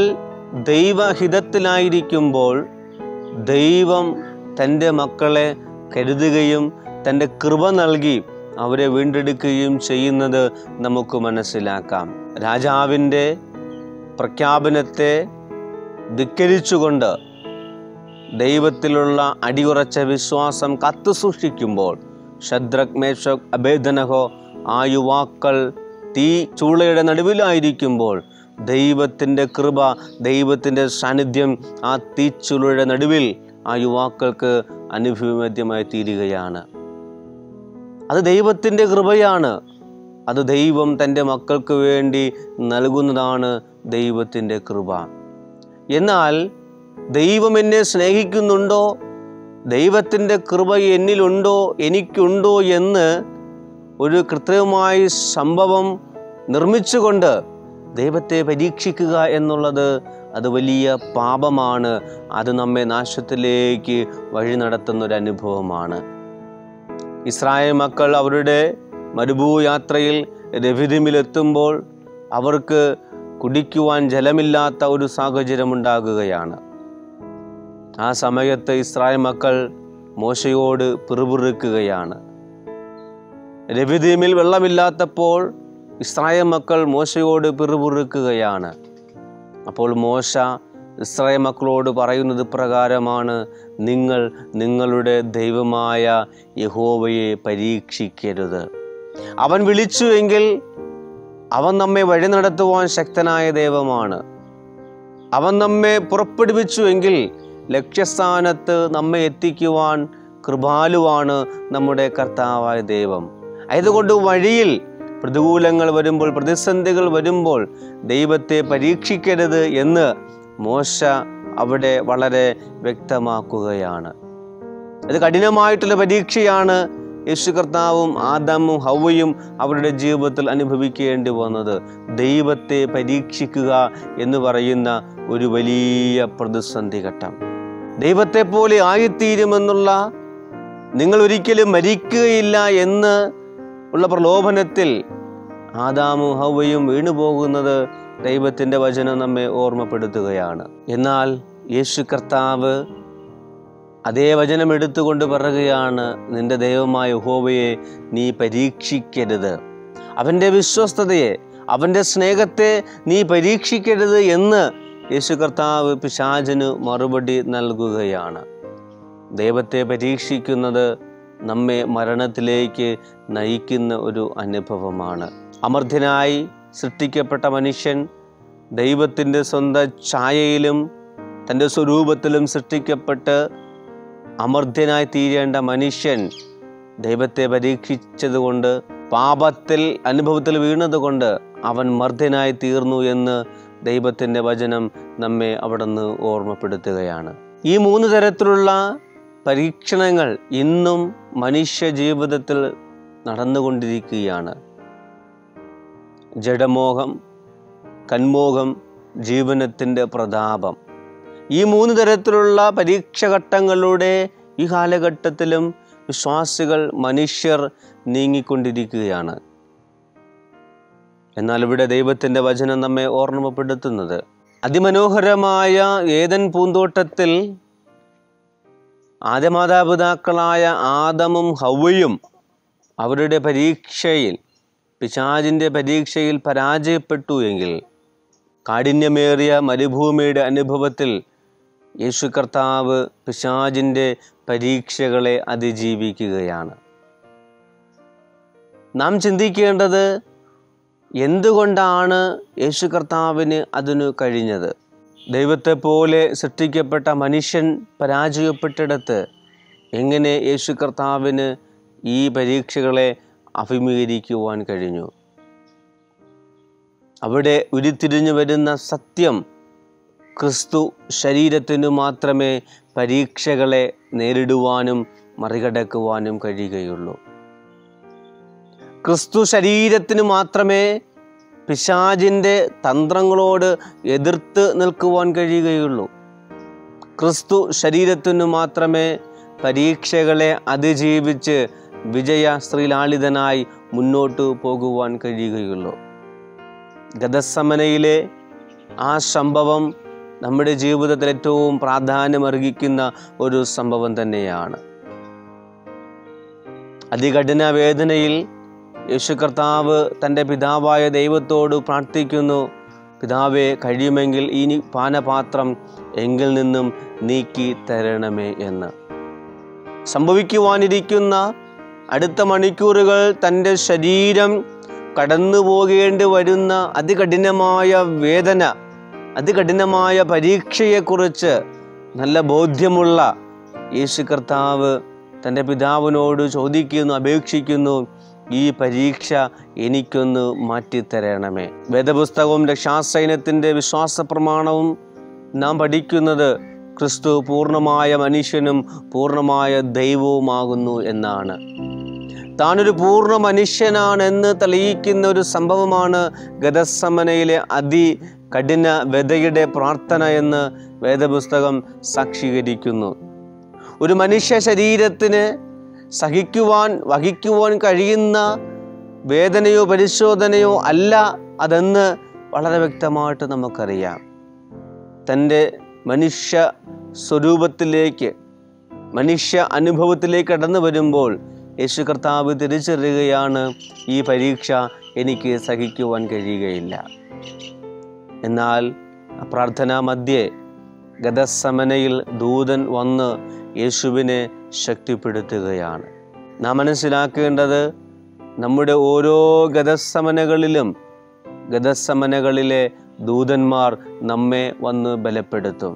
ദൈവഹിതത്തിലായിരിക്കുമ്പോൾ ദൈവം തൻ്റെ മക്കളെ കരുതുകയും തൻ്റെ കൃപ നൽകി അവരെ വീണ്ടെടുക്കുകയും ചെയ്യുന്നത് നമുക്ക് മനസ്സിലാക്കാം രാജാവിൻ്റെ പ്രഖ്യാപനത്തെ ധിക്കരിച്ചുകൊണ്ട് ദൈവത്തിലുള്ള അടിയുറച്ച വിശ്വാസം കത്തു സൂക്ഷിക്കുമ്പോൾ ഷദ്രക് മേഷക് അഭേദനഹോ ആ യുവാക്കൾ തീ ചൂളയുടെ നടുവിലായിരിക്കുമ്പോൾ ദൈവത്തിൻ്റെ കൃപ ദൈവത്തിൻ്റെ സാന്നിധ്യം ആ തീച്ചുളയുടെ നടുവിൽ ആ യുവാക്കൾക്ക് അനുഭവമദ്യമായി തീരുകയാണ് അത് ദൈവത്തിൻ്റെ കൃപയാണ് അത് ദൈവം തൻ്റെ മക്കൾക്ക് വേണ്ടി നൽകുന്നതാണ് ദൈവത്തിൻ്റെ കൃപ എന്നാൽ ദൈവം എന്നെ സ്നേഹിക്കുന്നുണ്ടോ ദൈവത്തിൻ്റെ കൃപ എന്നിലുണ്ടോ എനിക്കുണ്ടോ എന്ന് ഒരു കൃത്രിമമായ സംഭവം നിർമ്മിച്ചുകൊണ്ട് ദൈവത്തെ പരീക്ഷിക്കുക എന്നുള്ളത് അത് വലിയ പാപമാണ് അത് നമ്മെ നാശത്തിലേക്ക് വഴി നടത്തുന്ന ഒരു അനുഭവമാണ് ഇസ്രായേൽ മക്കൾ അവരുടെ മരുഭൂയാത്രയിൽ രവിതിമിലെത്തുമ്പോൾ അവർക്ക് കുടിക്കുവാൻ ജലമില്ലാത്ത ഒരു സാഹചര്യം ഉണ്ടാകുകയാണ് ആ സമയത്ത് ഇസ്രായേൽ മക്കൾ മോശയോട് പിറുപിറുക്കുകയാണ് രവിദ്വീമിൽ വെള്ളമില്ലാത്തപ്പോൾ ഇസ്രായേൽ മക്കൾ മോശയോട് പിറുപിറുക്കുകയാണ് അപ്പോൾ മോശ ഇസ്രായേൽ മക്കളോട് പറയുന്നത് പ്രകാരമാണ് നിങ്ങൾ നിങ്ങളുടെ ദൈവമായ യഹോവയെ പരീക്ഷിക്കരുത് അവൻ വിളിച്ചു എങ്കിൽ അവൻ നമ്മെ വഴി നടത്തുവാൻ ശക്തനായ ദൈവമാണ് അവൻ നമ്മെ പുറപ്പെടുവിച്ചു എങ്കിൽ ലക്ഷ്യസ്ഥാനത്ത് നമ്മെ എത്തിക്കുവാൻ കൃപാലുവാണ് നമ്മുടെ കർത്താവായ ദൈവം അതുകൊണ്ട് വഴിയിൽ പ്രതികൂലങ്ങൾ വരുമ്പോൾ പ്രതിസന്ധികൾ വരുമ്പോൾ ദൈവത്തെ പരീക്ഷിക്കരുത് എന്ന് മോശ അവിടെ വളരെ വ്യക്തമാക്കുകയാണ് അത് കഠിനമായിട്ടുള്ള പരീക്ഷയാണ് യേശു കർത്താവും ആദാമും ഹൗവയും അവരുടെ ജീവിതത്തിൽ അനുഭവിക്കേണ്ടി വന്നത് ദൈവത്തെ പരീക്ഷിക്കുക എന്ന് പറയുന്ന ഒരു വലിയ പ്രതിസന്ധി ഘട്ടം ദൈവത്തെ പോലെ ആയിത്തീരുമെന്നുള്ള നിങ്ങൾ ഒരിക്കലും മരിക്കുകയില്ല എന്ന് ഉള്ള പ്രലോഭനത്തിൽ ആദാമും ഹൗവയും വീണുപോകുന്നത് ദൈവത്തിൻ്റെ വചനം നമ്മെ ഓർമ്മപ്പെടുത്തുകയാണ് എന്നാൽ യേശു കർത്താവ് അതേ വചനം എടുത്തുകൊണ്ട് പറയുകയാണ് നിന്റെ ദൈവമായ യഹോവയെ നീ പരീക്ഷിക്കരുത് അവൻ്റെ വിശ്വസ്തതയെ അവൻ്റെ സ്നേഹത്തെ നീ പരീക്ഷിക്കരുത് എന്ന് യേശു കർത്താവ് പിശാചിന് മറുപടി നൽകുകയാണ് ദൈവത്തെ പരീക്ഷിക്കുന്നത് നമ്മെ മരണത്തിലേക്ക് നയിക്കുന്ന ഒരു അനുഭവമാണ് അമർത്യനായി സൃഷ്ടിക്കപ്പെട്ട മനുഷ്യൻ ദൈവത്തിൻ്റെ സ്വന്തം ഛായയിലും തൻ്റെ സ്വരൂപത്തിലും സൃഷ്ടിക്കപ്പെട്ട് അമർത്യനായി തീരേണ്ട മനുഷ്യൻ ദൈവത്തെ പരീക്ഷിച്ചതുകൊണ്ട് പാപത്തിൽ അനുഭവത്തിൽ വീണതുകൊണ്ട് അവൻ മർദ്ദനായി തീർന്നു എന്ന് ദൈവത്തിൻ്റെ വചനം നമ്മെ അവിടെ നിന്ന് ഓർമ്മപ്പെടുത്തുകയാണ് ഈ മൂന്ന് തരത്തിലുള്ള പരീക്ഷണങ്ങൾ ഇന്നും മനുഷ്യ ജീവിതത്തിൽ നടന്നുകൊണ്ടിരിക്കുകയാണ് ജഡമോഹം കന്മോഹം ജീവനത്തിൻ്റെ പ്രതാപം ഈ മൂന്ന് തരത്തിലുള്ള പരീക്ഷഘട്ടങ്ങളിലൂടെ ഈ കാലഘട്ടത്തിലും വിശ്വാസികൾ മനുഷ്യർ നീങ്ങിക്കൊണ്ടിരിക്കുകയാണ് എന്നാൽ ഇവിടെ ദൈവത്തിൻ്റെ വചനം നമ്മെ ഓർമ്മപ്പെടുത്തുന്നത് അതിമനോഹരമായ ഏതൻ പൂന്തോട്ടത്തിൽ ആദ്യമാതാപിതാക്കളായ ആദമും ഹൗവയും അവരുടെ പരീക്ഷയിൽ പിശാചിൻ്റെ പരീക്ഷയിൽ പരാജയപ്പെട്ടു എങ്കിൽ കാഠിന്യമേറിയ മരുഭൂമിയുടെ അനുഭവത്തിൽ യേശു കർത്താവ് പിശാചിൻ്റെ പരീക്ഷകളെ അതിജീവിക്കുകയാണ് നാം ചിന്തിക്കേണ്ടത് എന്തുകൊണ്ടാണ് യേശു കർത്താവിന് അതിനു കഴിഞ്ഞത് ദൈവത്തെ പോലെ സൃഷ്ടിക്കപ്പെട്ട മനുഷ്യൻ പരാജയപ്പെട്ടിടത്ത് എങ്ങനെ യേശു കർത്താവിന് ഈ പരീക്ഷകളെ അഭിമുഖീകരിക്കുവാൻ കഴിഞ്ഞു അവിടെ ഉരുത്തിരിഞ്ഞു വരുന്ന സത്യം ക്രിസ്തു ശരീരത്തിനു മാത്രമേ പരീക്ഷകളെ നേരിടുവാനും മറികടക്കുവാനും കഴിയുകയുള്ളൂ ക്രിസ്തു ശരീരത്തിന് മാത്രമേ പിശാചിൻ്റെ തന്ത്രങ്ങളോട് എതിർത്ത് നിൽക്കുവാൻ കഴിയുകയുള്ളൂ ക്രിസ്തു ശരീരത്തിനു മാത്രമേ പരീക്ഷകളെ അതിജീവിച്ച് വിജയ ശ്രീലാളിതനായി മുന്നോട്ടു പോകുവാൻ കഴിയുകയുള്ളൂ ഗതസമനയിലെ ആ സംഭവം നമ്മുടെ ജീവിതത്തിൽ ഏറ്റവും പ്രാധാന്യമർഹിക്കുന്ന ഒരു സംഭവം തന്നെയാണ് അതികഠിന വേദനയിൽ യേശു കർത്താവ് തൻ്റെ പിതാവായ ദൈവത്തോട് പ്രാർത്ഥിക്കുന്നു പിതാവെ കഴിയുമെങ്കിൽ ഈ പാനപാത്രം എങ്കിൽ നിന്നും നീക്കി തരണമേ എന്ന് സംഭവിക്കുവാനിരിക്കുന്ന അടുത്ത മണിക്കൂറുകൾ തൻ്റെ ശരീരം കടന്നു പോകേണ്ടി വരുന്ന അതികഠിനമായ വേദന അതികഠിനമായ പരീക്ഷയെക്കുറിച്ച് നല്ല ബോധ്യമുള്ള യേശു കർത്താവ് തൻ്റെ പിതാവിനോട് ചോദിക്കുന്നു അപേക്ഷിക്കുന്നു ഈ പരീക്ഷ എനിക്കൊന്ന് മാറ്റിത്തരണമേ വേദപുസ്തകവും രക്ഷാസൈന്യത്തിൻ്റെ വിശ്വാസ പ്രമാണവും നാം പഠിക്കുന്നത് ക്രിസ്തു പൂർണ്ണമായ മനുഷ്യനും പൂർണ്ണമായ ദൈവവുമാകുന്നു എന്നാണ് താനൊരു പൂർണ്ണ മനുഷ്യനാണെന്ന് തെളിയിക്കുന്ന ഒരു സംഭവമാണ് ഗതസമനയിലെ അതി കഠിന വ്യതയുടെ പ്രാർത്ഥന എന്ന് വേദപുസ്തകം സാക്ഷീകരിക്കുന്നു ഒരു മനുഷ്യ ശരീരത്തിന് സഹിക്കുവാൻ വഹിക്കുവാൻ കഴിയുന്ന വേദനയോ പരിശോധനയോ അല്ല അതെന്ന് വളരെ വ്യക്തമായിട്ട് നമുക്കറിയാം തൻ്റെ മനുഷ്യ സ്വരൂപത്തിലേക്ക് മനുഷ്യ അനുഭവത്തിലേക്ക് കടന്നു വരുമ്പോൾ യേശു കർത്താവ് തിരിച്ചറിയുകയാണ് ഈ പരീക്ഷ എനിക്ക് സഹിക്കുവാൻ കഴിയുകയില്ല എന്നാൽ പ്രാർത്ഥനാ മധ്യേ ഗതസമനയിൽ ദൂതൻ വന്ന് യേശുവിനെ ശക്തിപ്പെടുത്തുകയാണ് നാം മനസ്സിലാക്കേണ്ടത് നമ്മുടെ ഓരോ ഗതസമനകളിലും ഗതസമനകളിലെ ദൂതന്മാർ നമ്മെ വന്ന് ബലപ്പെടുത്തും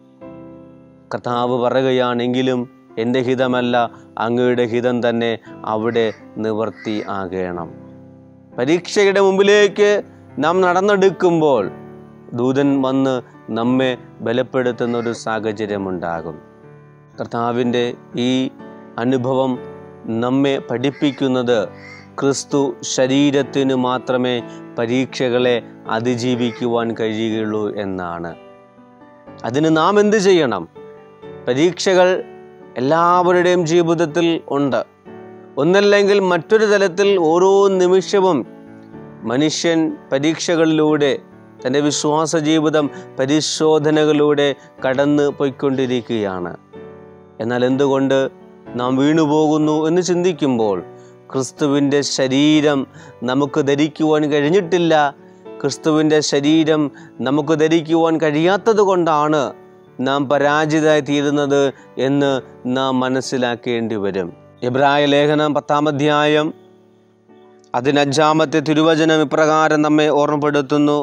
കർത്താവ് പറയുകയാണെങ്കിലും എൻ്റെ ഹിതമല്ല അങ്ങയുടെ ഹിതം തന്നെ അവിടെ നിവർത്തി ആകണം പരീക്ഷയുടെ മുമ്പിലേക്ക് നാം നടന്നെടുക്കുമ്പോൾ ദൂതൻ വന്ന് നമ്മെ ബലപ്പെടുത്തുന്ന ഒരു സാഹചര്യമുണ്ടാകും കർത്താവിൻ്റെ ഈ അനുഭവം നമ്മെ പഠിപ്പിക്കുന്നത് ക്രിസ്തു ശരീരത്തിന് മാത്രമേ പരീക്ഷകളെ അതിജീവിക്കുവാൻ കഴിയുകയുള്ളൂ എന്നാണ് അതിന് നാം എന്ത് ചെയ്യണം പരീക്ഷകൾ എല്ലാവരുടെയും ജീവിതത്തിൽ ഉണ്ട് ഒന്നല്ലെങ്കിൽ മറ്റൊരു തലത്തിൽ ഓരോ നിമിഷവും മനുഷ്യൻ പരീക്ഷകളിലൂടെ തൻ്റെ വിശ്വാസ ജീവിതം പരിശോധനകളിലൂടെ കടന്നു പോയിക്കൊണ്ടിരിക്കുകയാണ് എന്നാൽ എന്തുകൊണ്ട് നാം വീണുപോകുന്നു എന്ന് ചിന്തിക്കുമ്പോൾ ക്രിസ്തുവിൻ്റെ ശരീരം നമുക്ക് ധരിക്കുവാൻ കഴിഞ്ഞിട്ടില്ല ക്രിസ്തുവിൻ്റെ ശരീരം നമുക്ക് ധരിക്കുവാൻ കഴിയാത്തത് കൊണ്ടാണ് നാം പരാജിതരായി തീരുന്നത് എന്ന് നാം മനസ്സിലാക്കേണ്ടി വരും എബ്രായ ലേഖനം പത്താം അധ്യായം അതിനഞ്ചാമത്തെ തിരുവചനം ഇപ്രകാരം നമ്മെ ഓർമ്മപ്പെടുത്തുന്നു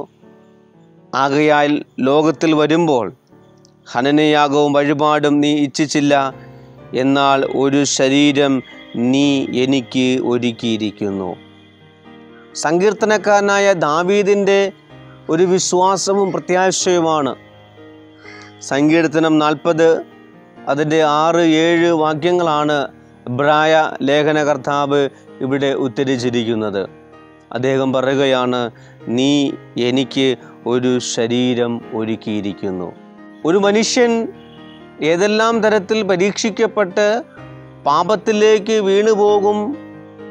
ആകയാൽ ലോകത്തിൽ വരുമ്പോൾ ഹനനയാഗവും വഴിപാടും നീ ഇച്ഛിച്ചില്ല എന്നാൽ ഒരു ശരീരം നീ എനിക്ക് ഒരുക്കിയിരിക്കുന്നു സങ്കീർത്തനക്കാരനായ ദാവീദിൻ്റെ ഒരു വിശ്വാസവും പ്രത്യാശയുമാണ് സങ്കീർത്തനം നാൽപ്പത് അതിൻ്റെ ആറ് ഏഴ് വാക്യങ്ങളാണ് ഇബ്രായ ലേഖനകർത്താവ് ഇവിടെ ഉദ്ധരിച്ചിരിക്കുന്നത് അദ്ദേഹം പറയുകയാണ് നീ എനിക്ക് ഒരു ശരീരം ഒരുക്കിയിരിക്കുന്നു ഒരു മനുഷ്യൻ ഏതെല്ലാം തരത്തിൽ പരീക്ഷിക്കപ്പെട്ട് പാപത്തിലേക്ക് വീണുപോകും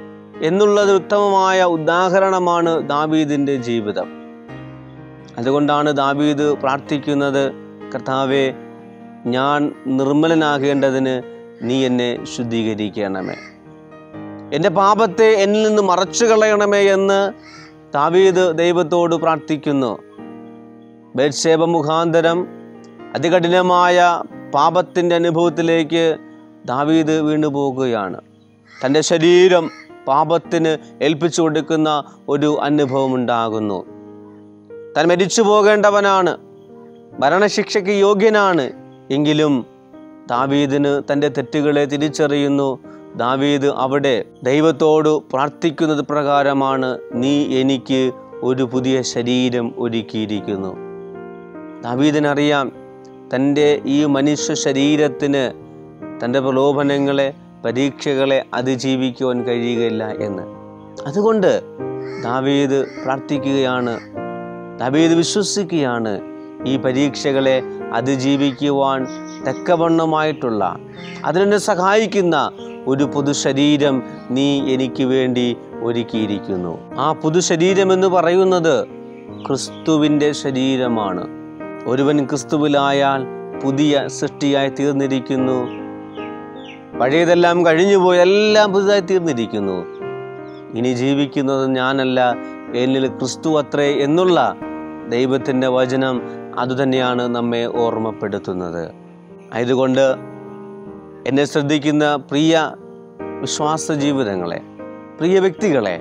എന്നുള്ളത് ഉത്തമമായ ഉദാഹരണമാണ് ദാവീദിൻ്റെ ജീവിതം അതുകൊണ്ടാണ് ദാവീദ് പ്രാർത്ഥിക്കുന്നത് കർത്താവെ ഞാൻ നിർമ്മലനാകേണ്ടതിന് നീ എന്നെ ശുദ്ധീകരിക്കണമേ എൻ്റെ പാപത്തെ എന്നിൽ നിന്ന് മറച്ചു കളയണമേ എന്ന് ദാവീദ് ദൈവത്തോട് പ്രാർത്ഥിക്കുന്നു ബേത്സേബ മുഖാന്തരം അതികഠിനമായ പാപത്തിൻ്റെ അനുഭവത്തിലേക്ക് ദാവീദ് വീണു പോകുകയാണ് തൻ്റെ ശരീരം പാപത്തിന് ഏൽപ്പിച്ചു കൊടുക്കുന്ന ഒരു അനുഭവം ഉണ്ടാകുന്നു താൻ മരിച്ചു പോകേണ്ടവനാണ് മരണശിക്ഷയ്ക്ക് യോഗ്യനാണ് എങ്കിലും ദാവീദിന് തൻ്റെ തെറ്റുകളെ തിരിച്ചറിയുന്നു ദാവീദ് അവിടെ ദൈവത്തോട് പ്രാർത്ഥിക്കുന്നത് പ്രകാരമാണ് നീ എനിക്ക് ഒരു പുതിയ ശരീരം ഒരുക്കിയിരിക്കുന്നു ദാവീദിനറിയാം തൻ്റെ ഈ മനുഷ്യ ശരീരത്തിന് തൻ്റെ പ്രലോഭനങ്ങളെ പരീക്ഷകളെ അതിജീവിക്കുവാൻ കഴിയുകയില്ല എന്ന് അതുകൊണ്ട് ദാവീദ് പ്രാർത്ഥിക്കുകയാണ് ദാവീദ് വിശ്വസിക്കുകയാണ് ഈ പരീക്ഷകളെ അതിജീവിക്കുവാൻ തക്കവണ്ണമായിട്ടുള്ള അതിനെ സഹായിക്കുന്ന ഒരു പുതുശരീരം നീ എനിക്ക് വേണ്ടി ഒരുക്കിയിരിക്കുന്നു ആ പുതുശരീരം എന്ന് പറയുന്നത് ക്രിസ്തുവിൻ്റെ ശരീരമാണ് ഒരുവൻ ക്രിസ്തുവിലായാൽ പുതിയ സൃഷ്ടിയായി തീർന്നിരിക്കുന്നു പഴയതെല്ലാം കഴിഞ്ഞുപോയി എല്ലാം പുതുതായി തീർന്നിരിക്കുന്നു ഇനി ജീവിക്കുന്നത് ഞാനല്ല എന്നിൽ ക്രിസ്തു അത്രേ എന്നുള്ള ദൈവത്തിൻ്റെ വചനം അതുതന്നെയാണ് നമ്മെ ഓർമ്മപ്പെടുത്തുന്നത് ആയതുകൊണ്ട് എന്നെ ശ്രദ്ധിക്കുന്ന പ്രിയ വിശ്വാസ ജീവിതങ്ങളെ പ്രിയ വ്യക്തികളെ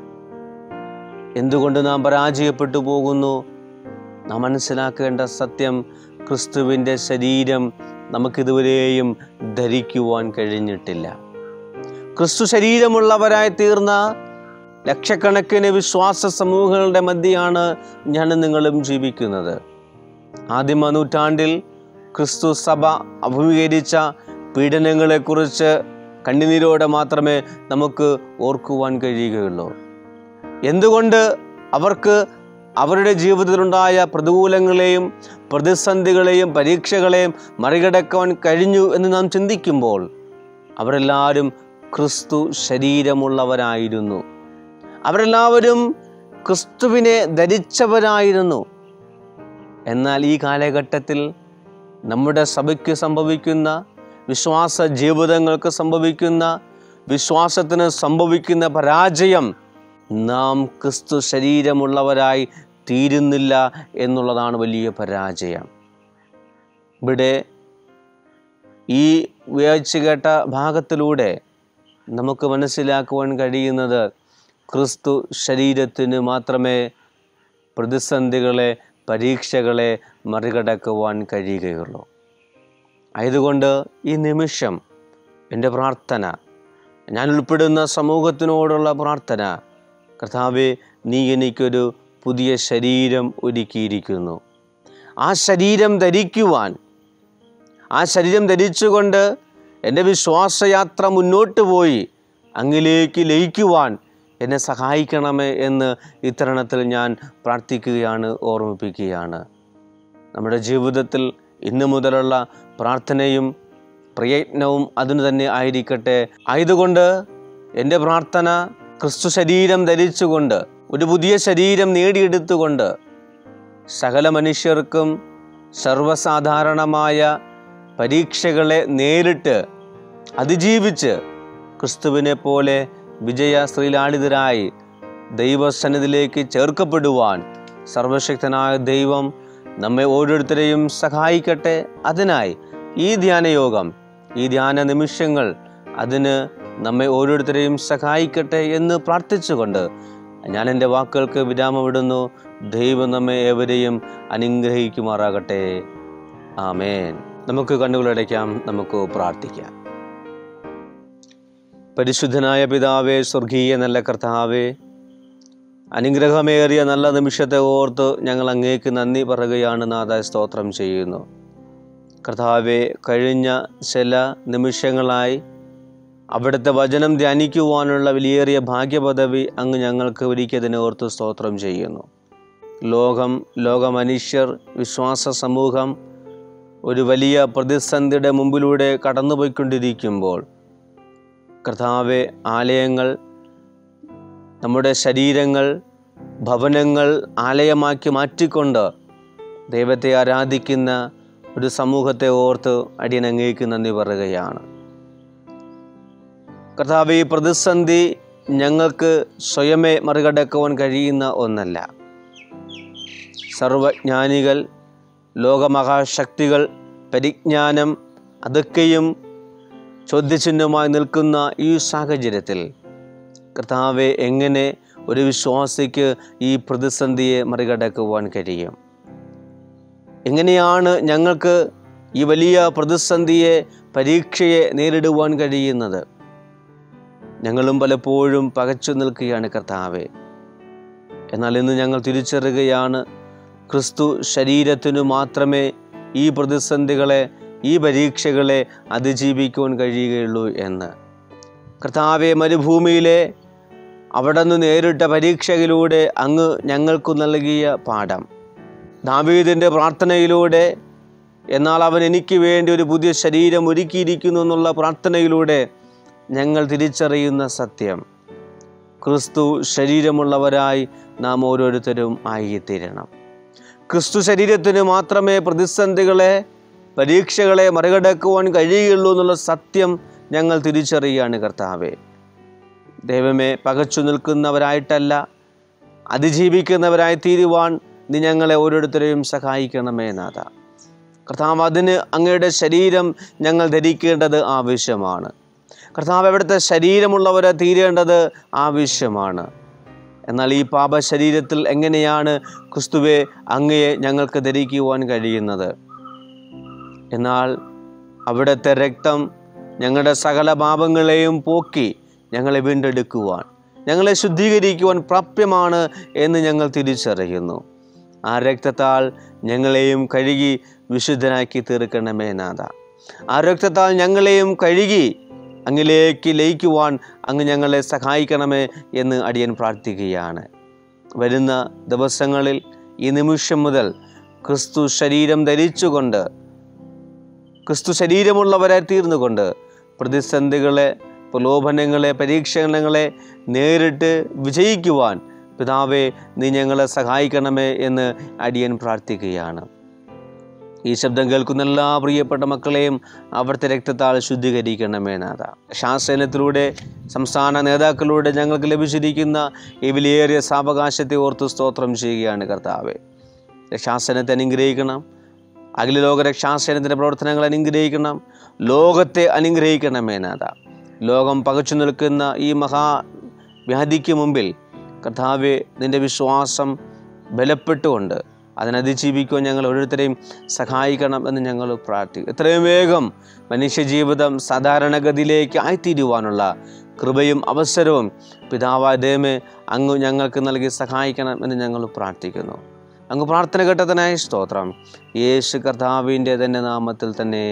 എന്തുകൊണ്ട് നാം പരാജയപ്പെട്ടു പോകുന്നു നാം മനസ്സിലാക്കേണ്ട സത്യം ക്രിസ്തുവിൻ്റെ ശരീരം നമുക്കിതുവരെയും ധരിക്കുവാൻ കഴിഞ്ഞിട്ടില്ല ക്രിസ്തു ശരീരമുള്ളവരായി തീർന്ന ലക്ഷക്കണക്കിന് വിശ്വാസ സമൂഹങ്ങളുടെ മധ്യയാണ് ഞാൻ നിങ്ങളും ജീവിക്കുന്നത് ആദിമ നൂറ്റാണ്ടിൽ ക്രിസ്തു സഭ അഭിമുഖീകരിച്ച പീഡനങ്ങളെക്കുറിച്ച് കണ്ണുനീരോടെ മാത്രമേ നമുക്ക് ഓർക്കുവാൻ കഴിയുകയുള്ളൂ എന്തുകൊണ്ട് അവർക്ക് അവരുടെ ജീവിതത്തിലുണ്ടായ പ്രതികൂലങ്ങളെയും പ്രതിസന്ധികളെയും പരീക്ഷകളെയും മറികടക്കാൻ കഴിഞ്ഞു എന്ന് നാം ചിന്തിക്കുമ്പോൾ അവരെല്ലാവരും ക്രിസ്തു ശരീരമുള്ളവരായിരുന്നു അവരെല്ലാവരും ക്രിസ്തുവിനെ ധരിച്ചവരായിരുന്നു എന്നാൽ ഈ കാലഘട്ടത്തിൽ നമ്മുടെ സഭയ്ക്ക് സംഭവിക്കുന്ന വിശ്വാസ ജീവിതങ്ങൾക്ക് സംഭവിക്കുന്ന വിശ്വാസത്തിന് സംഭവിക്കുന്ന പരാജയം നാം ക്രിസ്തു ശരീരമുള്ളവരായി തീരുന്നില്ല എന്നുള്ളതാണ് വലിയ പരാജയം ഇവിടെ ഈ വ്യാഴ്ച കേട്ട ഭാഗത്തിലൂടെ നമുക്ക് മനസ്സിലാക്കുവാൻ കഴിയുന്നത് ക്രിസ്തു ശരീരത്തിന് മാത്രമേ പ്രതിസന്ധികളെ പരീക്ഷകളെ മറികടക്കുവാൻ കഴിയുകയുള്ളൂ ആയതുകൊണ്ട് ഈ നിമിഷം എൻ്റെ പ്രാർത്ഥന ഞാൻ ഉൾപ്പെടുന്ന സമൂഹത്തിനോടുള്ള പ്രാർത്ഥന കർത്താവെ നീ എനിക്കൊരു പുതിയ ശരീരം ഒരുക്കിയിരിക്കുന്നു ആ ശരീരം ധരിക്കുവാൻ ആ ശരീരം ധരിച്ചുകൊണ്ട് എൻ്റെ വിശ്വാസയാത്ര മുന്നോട്ട് പോയി അങ്ങിലേക്ക് ലയിക്കുവാൻ എന്നെ സഹായിക്കണമേ എന്ന് ഇത്തരണത്തിൽ ഞാൻ പ്രാർത്ഥിക്കുകയാണ് ഓർമ്മിപ്പിക്കുകയാണ് നമ്മുടെ ജീവിതത്തിൽ ഇന്നു മുതലുള്ള പ്രാർത്ഥനയും പ്രയത്നവും അതിന് തന്നെ ആയിരിക്കട്ടെ ആയതുകൊണ്ട് എൻ്റെ പ്രാർത്ഥന ക്രിസ്തു ശരീരം ധരിച്ചുകൊണ്ട് ഒരു പുതിയ ശരീരം നേടിയെടുത്തുകൊണ്ട് സകല മനുഷ്യർക്കും സർവ്വസാധാരണമായ പരീക്ഷകളെ നേരിട്ട് അതിജീവിച്ച് ക്രിസ്തുവിനെ പോലെ വിജയ ശ്രീലാളിതരായി ദൈവസന്നിധിയിലേക്ക് ചേർക്കപ്പെടുവാൻ സർവശക്തനായ ദൈവം നമ്മെ ഓരോരുത്തരെയും സഹായിക്കട്ടെ അതിനായി ഈ ധ്യാനയോഗം ഈ ധ്യാന നിമിഷങ്ങൾ അതിന് നമ്മെ ഓരോരുത്തരെയും സഹായിക്കട്ടെ എന്ന് പ്രാർത്ഥിച്ചുകൊണ്ട് ഞാൻ എൻ്റെ വാക്കുകൾക്ക് വിരാമമിടുന്നു ദൈവം നമ്മെ ഏവരെയും അനുഗ്രഹിക്കുമാറാകട്ടെ ആമേൻ നമുക്ക് കണ്ണുകളടയ്ക്കാം നമുക്ക് പ്രാർത്ഥിക്കാം പരിശുദ്ധനായ പിതാവേ സ്വർഗീയ നല്ല കർത്താവേ അനുഗ്രഹമേറിയ നല്ല നിമിഷത്തെ ഓർത്ത് ഞങ്ങൾ അങ്ങേക്ക് നന്ദി പറയുകയാണ് നാഥ സ്തോത്രം ചെയ്യുന്നു കർത്താവെ കഴിഞ്ഞ ചില നിമിഷങ്ങളായി അവിടുത്തെ വചനം ധ്യാനിക്കുവാനുള്ള വിലയേറിയ ഭാഗ്യപദവി അങ്ങ് ഞങ്ങൾക്ക് ഒരുക്കിയതിനെ ഓർത്ത് സ്തോത്രം ചെയ്യുന്നു ലോകം ലോകമനുഷ്യർ വിശ്വാസ സമൂഹം ഒരു വലിയ പ്രതിസന്ധിയുടെ മുമ്പിലൂടെ കടന്നുപോയിക്കൊണ്ടിരിക്കുമ്പോൾ കർത്താവെ ആലയങ്ങൾ നമ്മുടെ ശരീരങ്ങൾ ഭവനങ്ങൾ ആലയമാക്കി മാറ്റിക്കൊണ്ട് ദൈവത്തെ ആരാധിക്കുന്ന ഒരു സമൂഹത്തെ ഓർത്ത് അടിയൻ അങ്ങേക്ക് നന്ദി പറയുകയാണ് കർത്താവ് ഈ പ്രതിസന്ധി ഞങ്ങൾക്ക് സ്വയമേ മറികടക്കുവാൻ കഴിയുന്ന ഒന്നല്ല സർവജ്ഞാനികൾ ലോകമഹാശക്തികൾ പരിജ്ഞാനം അതൊക്കെയും ചോദ്യചിഹ്നമായി നിൽക്കുന്ന ഈ സാഹചര്യത്തിൽ കർത്താവെ എങ്ങനെ ഒരു വിശ്വാസിക്ക് ഈ പ്രതിസന്ധിയെ മറികടക്കുവാൻ കഴിയും എങ്ങനെയാണ് ഞങ്ങൾക്ക് ഈ വലിയ പ്രതിസന്ധിയെ പരീക്ഷയെ നേരിടുവാൻ കഴിയുന്നത് ഞങ്ങളും പലപ്പോഴും പകച്ചു നിൽക്കുകയാണ് കർത്താവെ എന്നാൽ ഇന്ന് ഞങ്ങൾ തിരിച്ചറിയുകയാണ് ക്രിസ്തു ശരീരത്തിനു മാത്രമേ ഈ പ്രതിസന്ധികളെ ഈ പരീക്ഷകളെ അതിജീവിക്കുവാൻ കഴിയുകയുള്ളൂ എന്ന് കർത്താവെ മരുഭൂമിയിലെ അവിടെ നിന്ന് നേരിട്ട പരീക്ഷയിലൂടെ അങ്ങ് ഞങ്ങൾക്ക് നൽകിയ പാഠം ദാവീദിൻ്റെ പ്രാർത്ഥനയിലൂടെ എന്നാൽ അവൻ എനിക്ക് വേണ്ടി ഒരു പുതിയ ശരീരം ഒരുക്കിയിരിക്കുന്നു എന്നുള്ള പ്രാർത്ഥനയിലൂടെ ഞങ്ങൾ തിരിച്ചറിയുന്ന സത്യം ക്രിസ്തു ശരീരമുള്ളവരായി നാം ഓരോരുത്തരും ആയിത്തീരണം ക്രിസ്തു ശരീരത്തിന് മാത്രമേ പ്രതിസന്ധികളെ പരീക്ഷകളെ മറികടക്കുവാൻ കഴിയുകയുള്ളൂ എന്നുള്ള സത്യം ഞങ്ങൾ തിരിച്ചറിയുകയാണ് കർത്താവെ ദൈവമേ പകച്ചു നിൽക്കുന്നവരായിട്ടല്ല അതിജീവിക്കുന്നവരായി തീരുവാൻ നീ ഞങ്ങളെ ഓരോരുത്തരെയും സഹായിക്കണമേ നാഥ കർത്താവ് അതിന് അങ്ങയുടെ ശരീരം ഞങ്ങൾ ധരിക്കേണ്ടത് ആവശ്യമാണ് കർത്താവ് അവിടുത്തെ ശരീരമുള്ളവരെ തീരേണ്ടത് ആവശ്യമാണ് എന്നാൽ ഈ പാപ ശരീരത്തിൽ എങ്ങനെയാണ് ക്രിസ്തുവെ അങ്ങയെ ഞങ്ങൾക്ക് ധരിക്കുവാൻ കഴിയുന്നത് എന്നാൽ അവിടുത്തെ രക്തം ഞങ്ങളുടെ സകല പാപങ്ങളെയും പോക്കി ഞങ്ങളെ വീണ്ടെടുക്കുവാൻ ഞങ്ങളെ ശുദ്ധീകരിക്കുവാൻ പ്രാപ്യമാണ് എന്ന് ഞങ്ങൾ തിരിച്ചറിയുന്നു ആ രക്തത്താൽ ഞങ്ങളെയും കഴുകി വിശുദ്ധനാക്കി തീർക്കണമേ നാഥ ആ രക്തത്താൽ ഞങ്ങളെയും കഴുകി അങ്ങിലേക്ക് ലയിക്കുവാൻ അങ്ങ് ഞങ്ങളെ സഹായിക്കണമേ എന്ന് അടിയൻ പ്രാർത്ഥിക്കുകയാണ് വരുന്ന ദിവസങ്ങളിൽ ഈ നിമിഷം മുതൽ ക്രിസ്തു ശരീരം ധരിച്ചുകൊണ്ട് ക്രിസ്തു ശരീരമുള്ളവരെ തീർന്നുകൊണ്ട് പ്രതിസന്ധികളെ പ്രലോഭനങ്ങളെ പരീക്ഷണങ്ങളെ നേരിട്ട് വിജയിക്കുവാൻ പിതാവെ നീ ഞങ്ങളെ സഹായിക്കണമേ എന്ന് അടിയൻ പ്രാർത്ഥിക്കുകയാണ് ഈ ശബ്ദം കേൾക്കുന്ന എല്ലാ പ്രിയപ്പെട്ട മക്കളെയും അവിടുത്തെ രക്തത്താൽ ശുദ്ധീകരിക്കണമേ നാഥ ശാസനത്തിലൂടെ സംസ്ഥാന നേതാക്കളിലൂടെ ഞങ്ങൾക്ക് ലഭിച്ചിരിക്കുന്ന ഈ വിലയേറിയ സാവകാശത്തെ ഓർത്ത് സ്തോത്രം ചെയ്യുകയാണ് കർത്താവെ രക്ഷാസനത്തെ അനുഗ്രഹിക്കണം അഖില ലോക രക്ഷാസനത്തിൻ്റെ പ്രവർത്തനങ്ങൾ അനുഗ്രഹിക്കണം ലോകത്തെ അനുഗ്രഹിക്കണമേ നാഥ ലോകം പകച്ചു നിൽക്കുന്ന ഈ മഹാവ്യാധിക്ക് മുമ്പിൽ കർത്താവെ നിൻ്റെ വിശ്വാസം ബലപ്പെട്ടുകൊണ്ട് അതിനതിജീവിക്കുവാൻ ഞങ്ങൾ ഓരോരുത്തരെയും സഹായിക്കണം എന്ന് ഞങ്ങൾ പ്രാർത്ഥിക്കും എത്രയും വേഗം മനുഷ്യജീവിതം സാധാരണഗതിയിലേക്ക് ആയിത്തീരുവാനുള്ള കൃപയും അവസരവും പിതാവായ ദൈവമേ അങ്ങ് ഞങ്ങൾക്ക് നൽകി സഹായിക്കണം എന്ന് ഞങ്ങൾ പ്രാർത്ഥിക്കുന്നു അങ്ങ് പ്രാർത്ഥന ഘട്ടത്തിനായി സ്തോത്രം യേശു കർത്താവിൻ്റെ തന്നെ നാമത്തിൽ തന്നെ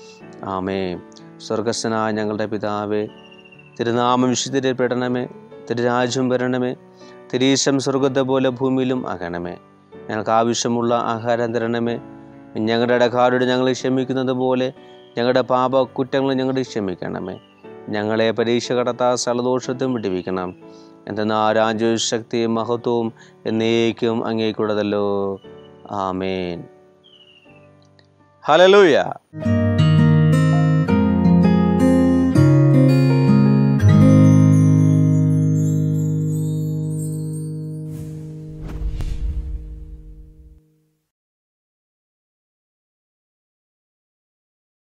ആമേ സ്വർഗസ്വനായ ഞങ്ങളുടെ പിതാവേ തിരുനാമം വിശുദ്ധപ്പെടണമേ തിരുരാജ്യം വരണമേ തിരീശം സ്വർഗത്തെ പോലെ ഭൂമിയിലും ആകണമേ ഞങ്ങൾക്ക് ആവശ്യമുള്ള ആഹാരം തരണമേ ഞങ്ങളുടെ ഇടക്കാരോട് ഞങ്ങൾ ക്ഷമിക്കുന്നത് പോലെ ഞങ്ങളുടെ പാപ കുറ്റങ്ങൾ ഞങ്ങൾ ക്ഷമിക്കണമേ ഞങ്ങളെ പരീക്ഷ കടത്താ സ്ഥലദോഷത്തും വിടിവിക്കണം എന്തെന്നാ രാജ്യവും ശക്തിയും മഹത്വവും എന്നേക്കും അങ്ങേക്കുള്ളതല്ലോ ആമേൻ ഹലലൂയ